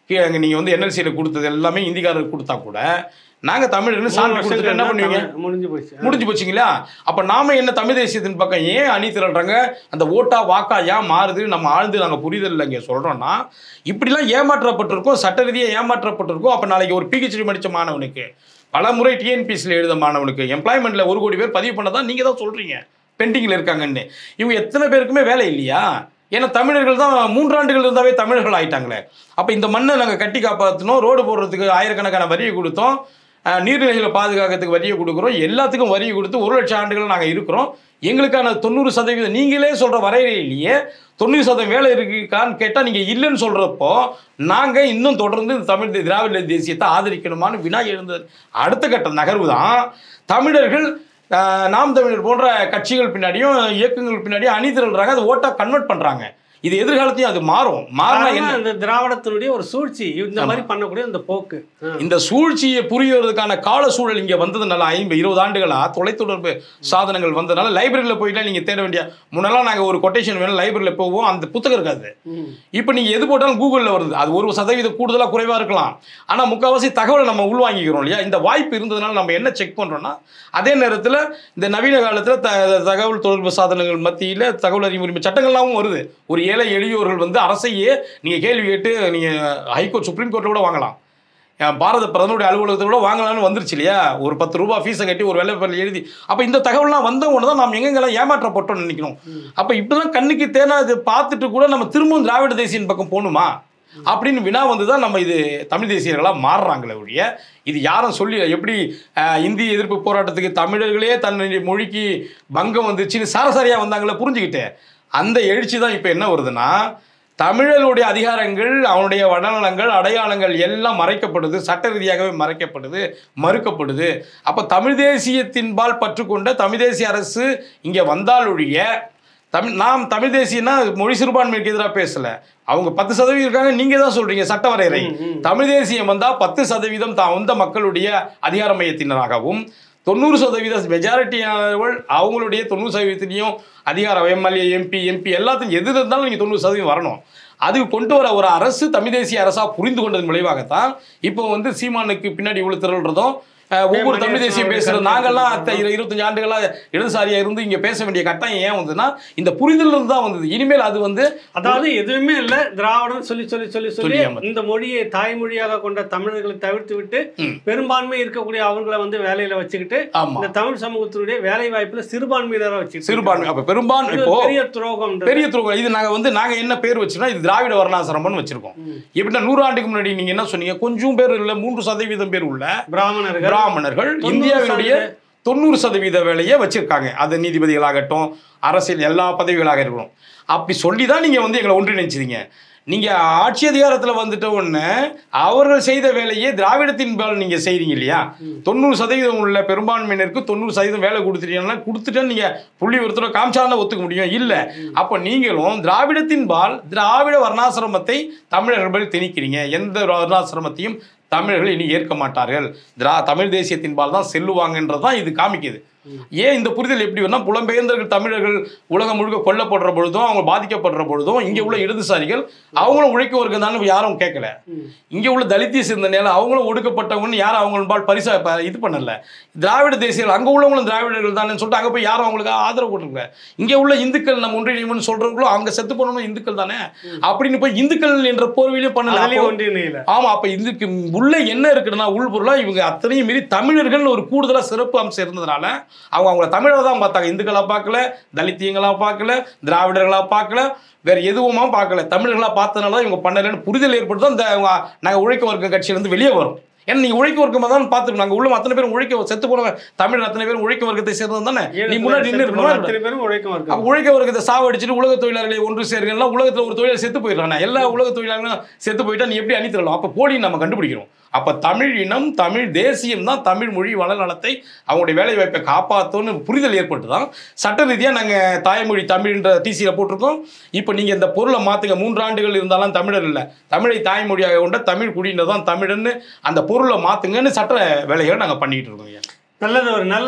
கீழே அங்கே நீங்கள் வந்து என்எல்சியில் கொடுத்தது எல்லாமே இந்திக்காரருக்கு கொடுத்தா கூட நாங்கள் தமிழர்னு மூணு சான்று கொடுத்துட்டு என்ன வருஷத்துக்கு பண்ணுவீங்க தமிழ் முடிஞ்சு போச்சு முடிஞ்சு போச்சுங்களா அப்ப நாம என்ன தமிழ் தேசியத்தின் பக்கம் ஏன் அணி திரள்றாங்க அந்த ஓட்டா வாக்கா ஏன் மாறுது நம்ம ஆழ்ந்து நாங்க புரிதல் இங்க சொல்றோம்னா இப்படிலாம் ஏமாற்றப்பட்டிருக்கோம் சட்ட ரீதியாக ஏமாற்றப்பட்டிருக்கோம் அப்ப நாளைக்கு ஒரு பிஹெச்டி படிச்ச மாணவனுக்கு பல முறை டிஎன்பிஎஸ்சியில் எழுத மாணவனுக்கு எம்ப்ளாய்மெண்ட்ல ஒரு கோடி பேர் பதிவு பண்ணதான் நீங்க தான் சொல்றீங்க பெண்டிங்ல இருக்காங்கன்னு இவங்க எத்தனை பேருக்குமே வேலை இல்லையா ஏன்னா தமிழர்கள் தான் மூன்றாண்டுகள் இருந்தாவே தமிழர்கள் ஆயிட்டாங்களே அப்போ இந்த மண்ணை நாங்கள் கட்டி காப்பாற்றணும் ரோடு போடுறதுக்கு ஆயிரக்கணக்கான வரியை கொடுத்தோம் அஹ், நீர்நிலைகளை பாதுகாக்கிறதுக்கு வரியை கொடுக்குறோம் எல்லாத்துக்கும் வரியை கொடுத்து ஒரு லட்சம் ஆண்டுகள் நாங்கள் இருக்கிறோம் எங்களுக்கான தொண்ணூறு சதவீதம் நீங்களே சொல்கிற வரையிலேயே தொண்ணூறு சதவீதம் வேலை இருக்குக்கான்னு கேட்டால் நீங்கள் இல்லைன்னு சொல்கிறப்போ நாங்கள் இன்னும் தொடர்ந்து இந்த தமிழ் தே- திராவிட தேசியத்தை ஆதரிக்கணுமான்னு வினா எழுந்தது அடுத்த கட்ட நகர்வு தான் தமிழர்கள் அஹ், நாம் தமிழர் போன்ற கட்சிகள் பின்னாடியும் இயக்கங்கள் பின்னாடியும் அணி திரள்றாங்க அதை ஓட்டாக கன்வெர்ட் பண்ணுறாங்க இது எதிர்காலத்தையும் அது மாறும் மாறினா என்ன காரணம் இந்த திராவிடத்தினுடைய ஒரு சூழ்ச்சி இந்த மாதிரி பண்ணக்கூடிய இந்த போக்கு ஆ. இந்த சூழ்ச்சியை புரியுறதுக்கான கால சூழல் இங்கே வந்ததுனால ஐம்பது இருபது ஆண்டுகளா தொலைத்தொடர்பு சாதனங்கள் வந்ததுனால லைப்ரரியில் போயிட்டா நீங்கள் தேட வேண்டிய முன்னெல்லாம் நாங்கள் ஒரு கொட்டேஷன் வேணும் லைப்ரரியில் போவோம் அந்த புத்தகம் இருக்காது ம். இப்போ நீங்கள் எது போட்டாலும் கூகுளில் வருது அது ஒரு சதவீதம் கூடுதலாக குறைவாக இருக்கலாம் ஆனால் முக்கால்வாசி தகவலை நம்ம உள்வாங்கிக்கிறோம் இல்லையா இந்த வாய்ப்பு இருந்ததுனால நம்ம என்ன செக் பண்ணுறோம்னா அதே நேரத்தில் இந்த நவீன காலத்தில் த தகவல் தொடர்பு சாதனங்கள் மத்தியில் தகவல் அறிவு உரிமை சட்டங்கள்லாம் வருது ஒரு ஏழை எளியோர்கள் வந்து அரசையே நீங்கள் கேள்வி கேட்டு நீங்கள் ஹைகோர்ட் சுப்ரீம் கோர்ட்டில் கூட வாங்கலாம் அஹ் பாரத பிரதமருடைய அலுவலகத்தை கூட வாங்கலாம்னு வந்துருச்சு இல்லையா ஒரு பத்து ரூபாய் ஃபீஸை கட்டி ஒரு வெள்ளை பேரில் எழுதி அப்போ இந்த தகவல்லாம் வந்த உடனே தான் நாம் எங்கெங்கெல்லாம் ஏமாற்றப்பட்டோம்னு நினைக்கணும் அப்போ இப்படிலாம் கண்ணுக்கு தேனா இது பார்த்துட்டு கூட நம்ம திரும்பவும் திராவிட தேசியின் பக்கம் போகணுமா அப்படின்னு வினா வந்து தான் நம்ம இது தமிழ் தேசியர்களாக மாறுறாங்களே ஒழிய இது யாரும் சொல்லி எப்படி அஹ், இந்திய எதிர்ப்பு போராட்டத்துக்கு தமிழர்களே தன்னுடைய மொழிக்கு பங்கம் வந்துச்சுன்னு சாரசாரியாக வந்தாங்களே புரிஞ்சுக்கிட்டேன் அந்த எழுச்சி தான் இப்போ என்ன வருதுன்னா தமிழர்களுடைய அதிகாரங்கள் அவனுடைய வடநலங்கள் அடையாளங்கள் எல்லாம் மறைக்கப்படுது சட்ட ரீதியாகவே மறைக்கப்படுது மறுக்கப்படுது அப்போ தமிழ் தேசியத்தின்பால் பற்றுக்கொண்ட தமிழ் தேசிய அரசு இங்கே வந்தால் ஒழிய தமிழ் நாம் தமிழ் தேசியனா மொழி சிறுபான்மைக்கு எதிராக பேசல அவங்க பத்து சதவீதம் இருக்காங்க நீங்க தான் சொல்றீங்க சட்ட வரையறை தமிழ் தேசியம் வந்தா பத்து சதவீதம் தான் வந்த மக்களுடைய அதிகார மையத்தினராகவும் தொண்ணூறு சதவீத மெஜாரிட்டியானவர்கள் அவங்களுடைய தொண்ணூறு சதவீதத்திலையும் அதிகாரம் எம்எல்ஏ எம்பி எம்பி எல்லாத்தையும் எது இருந்தாலும் நீங்கள் தொண்ணூறு சதவீதம் வரணும் அதுக்கு கொண்டு வர ஒரு அரசு தமிழ் தேசிய அரசா புரிந்து கொண்டதன் விளைவாகத்தான் இப்போ வந்து சீமானுக்கு பின்னாடி இவ்வளவு திரள்றதும் அஹ், ஒவ்வொரு தமிழ் தேசியம் பேசுறது நாங்கெல்லாம் அத்த இரு- இருபத்தஞ்சு ஆண்டுகளா இடதுசாரியா இருந்து இங்க பேச வேண்டிய கட்டாயம் ஏன் வந்ததுன்னா இந்த புரிதல் இருந்து தான் வந்தது இனிமேல் அது வந்து அதாவது எதுவுமே இல்ல திராவிடம் சொல்லி சொல்லி சொல்லி சொல்லி சொல்லி ஏமாத்து. இந்த மொழியை தாய்மொழியாக கொண்ட தமிழர்களை தவிர்த்து விட்டு ம். பெரும்பான்மை இருக்கக்கூடிய அவர்களை வந்து வேலையில வச்சுக்கிட்டு ஆமா இந்த தமிழ் சமூகத்தினுடைய வேலை வாய்ப்புல சிறுபான்மையினரை வச்சுக்கிட்டு சிறுபான்மை அப்ப பெரும்பான்மை இது இப்போ பெரிய துரோகம் பெரிய துருவம் இது நாங்க வந்து நாங்க என்ன பேர் வச்சிருக்கோம் இது திராவிட வர்ணாசிரமம்னு வச்சிருக்கோம் ம். எப்படின்னா நூறு ஆண்டுக்கு முன்னாடி நீங்க என்ன சொன்னீங்க கொஞ்சம் பேர் இல்ல மூன்று சதவீதம் பேர் உள்ள பிராமணர்கள் பிராமணர்கள் தொண்ணூறு இந்தியாவினுடைய சதவீத- தொண்ணூறு சதவீத வேலையை வச்சிருக்காங்க அது நீதிபதிகளாகட்டும் அரசியல் எல்லா பதவிகளாக இருக்கணும் அப்படி சொல்லி தான் நீங்க வந்து எங்களை ஒன்றிணைச்சிருங்க நீங்க ஆட்சி அதிகாரத்துல வந்துட்ட உடனே அவர்கள் செய்த வேலையே திராவிடத்தின் பால் நீங்க செய்றீங்க இல்லையா தொண்ணூறு சதவீதம் உள்ள பெரும்பான்மையினருக்கு தொண்ணூறு சதவீதம் வேலை கொடுத்துட்டீங்கன்னா கொடுத்துட்டு நீங்க புள்ளி ஒருத்தர காமிச்சாலும் ஒத்துக்க முடியும் இல்ல அப்போ நீங்களும் திராவிடத்தின் பால் திராவிட வர்ணாசிரமத்தை தமிழர்கள் திணிக்கிறீங்க எந்த வர்ணாசிரமத்தையும் தமிழர்கள் இனி ஏற்க மாட்டார்கள் திரா தமிழ் தேசியத்தின் பால் தான் செல்லுவாங்கன்றது தான் இது காமிக்குது ஏன் இந்த புரிதல் எப்படி வேணா புலம்பெயர்ந்தர்கள் தமிழர்கள் உலகம் முழுக்க கொல்லப்படுற பொழுதும் அவங்க பாதிக்கப்படுற பொழுதும் இங்கே உள்ள இடதுசாரிகள் அவங்களும் உழைக்க வர்க்கம் தானே யாரும் கேட்கல ம். இங்கே உள்ள தலித்திய சிந்தனையால் அவங்களும் ஒடுக்கப்பட்டவங்கன்னு யாரும் அவங்கள்பால் பரிசா ப- இது பண்ணல திராவிட தேசியர்கள் அங்கே உள்ளவங்களும் திராவிடர்கள் தானே சொல்லிட்டு அங்கே போய் யாரும் அவங்களுக்கு ஆதரவு கொடுக்கல இங்கே உள்ள இந்துக்கள் நம்ம ஒன்றிணைவுன்னு சொல்றவங்களும் அங்கே செத்து போனவங்க இந்துக்கள் தானே அப்படின்னு போய் இந்துக்கள் என்ற போர்வையிலே பண்ணல அதுலயும் அப்போ- ஒன்றிணையில ஆமா அப்ப இதுக்கு உள்ள என்ன இருக்குதுன்னா உள்பொருளா இவங்க அத்தனையும் மீறி தமிழர்கள் ஒரு கூடுதலா சிறப்பு அம்சம் இருந்ததுனால அவங்க அவங்கள தமிழரை தான் பார்த்தாங்க இந்துக்களா பார்க்கல தலித்தியங்களா பார்க்கல திராவிடர்களா பார்க்கல வேற எதுவுமா பார்க்கல தமிழர்களா பார்த்ததுனால தான் இவங்க பண்ணலன்னு புரிதல் ஏற்பட்டு தான் இந்த அவங்க- நாங்க உழைக்க வர்க்க கட்சியிலிருந்து வெளியே வரும் ஏன்னா நீங்க உழைக்க வர்க்கமா தான் பார்த்துருக்கோம் நாங்க உள்ள அத்தனை பேரும் உழைக்க செத்து போனவங்க தமிழ் அத்தனை பேரும் உழைக்க வர்க்கத்தை சேர்ந்தது தானே நீ முன்னாடி நின்று இருக்கணுமா இருக்கக்கூடாதா? அத்தனை பேரும் உழைக்கும் அப்ப இருக்கு உழைக்க வர்க்கத்தை சாவடிச்சுட்டு உலக தொழிலாளர்களை ஒன்று சேர்க்கலாம் உலகத்துல ஒரு தொழிலாளர் செத்து போயிடுறானே எல்லா உலக தொழிலாளர்களும் செத்து போயிட்டா நீ எப்படி அணித்தரலாம் அப்ப போலி நம்ம கண்டுபிடிக்கிறோம் அப்ப தமிழ் இனம் தமிழ் தேசியம் தான் தமிழ் மொழி வளநலத்தை அவங்களுடைய வேலை வாய்ப்பை காப்பாற்றோன்னு புரிதல் ஏற்பட்டு தான் சட்ட ரீதியா நாங்க தாய்மொழி தமிழ்ன்ற டிசியில போட்டிருக்கோம் இப்போ நீங்க இந்த பொருளை மாத்துங்க மூன்று ஆண்டுகள் இருந்தாலும் தமிழர் இல்லை தமிழை தாய்மொழியாக கொண்ட தமிழ் குடியினர் தான் தமிழன்னு அந்த பொருளை மாத்துங்கன்னு சட்ட வேலைகளை நாங்க பண்ணிட்டு இருக்கோம் ஐயா. நல்லது ஒரு நல்ல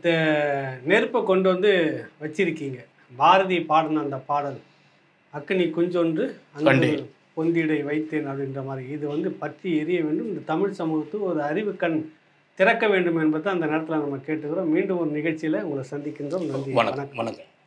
த- நெருப்பை கொண்டு வந்து வச்சிருக்கீங்க பாரதி பாடின அந்த பாடல் அக்னி குஞ்சொன்று அங்கு கண்டே. பொந்திடை வைத்தேன் அப்படின்ற மாதிரி இது வந்து பற்றி எரிய வேண்டும் இந்த தமிழ் சமூகத்துக்கு ஒரு அறிவு கண் திறக்க வேண்டும் என்பதை அந்த நேரத்தில் நம்ம கேட்டுக்கிறோம் மீண்டும் ஒரு நிகழ்ச்சியில் உங்களை சந்திக்கின்றோம் நன்றி வணக்கம் வணக்கம்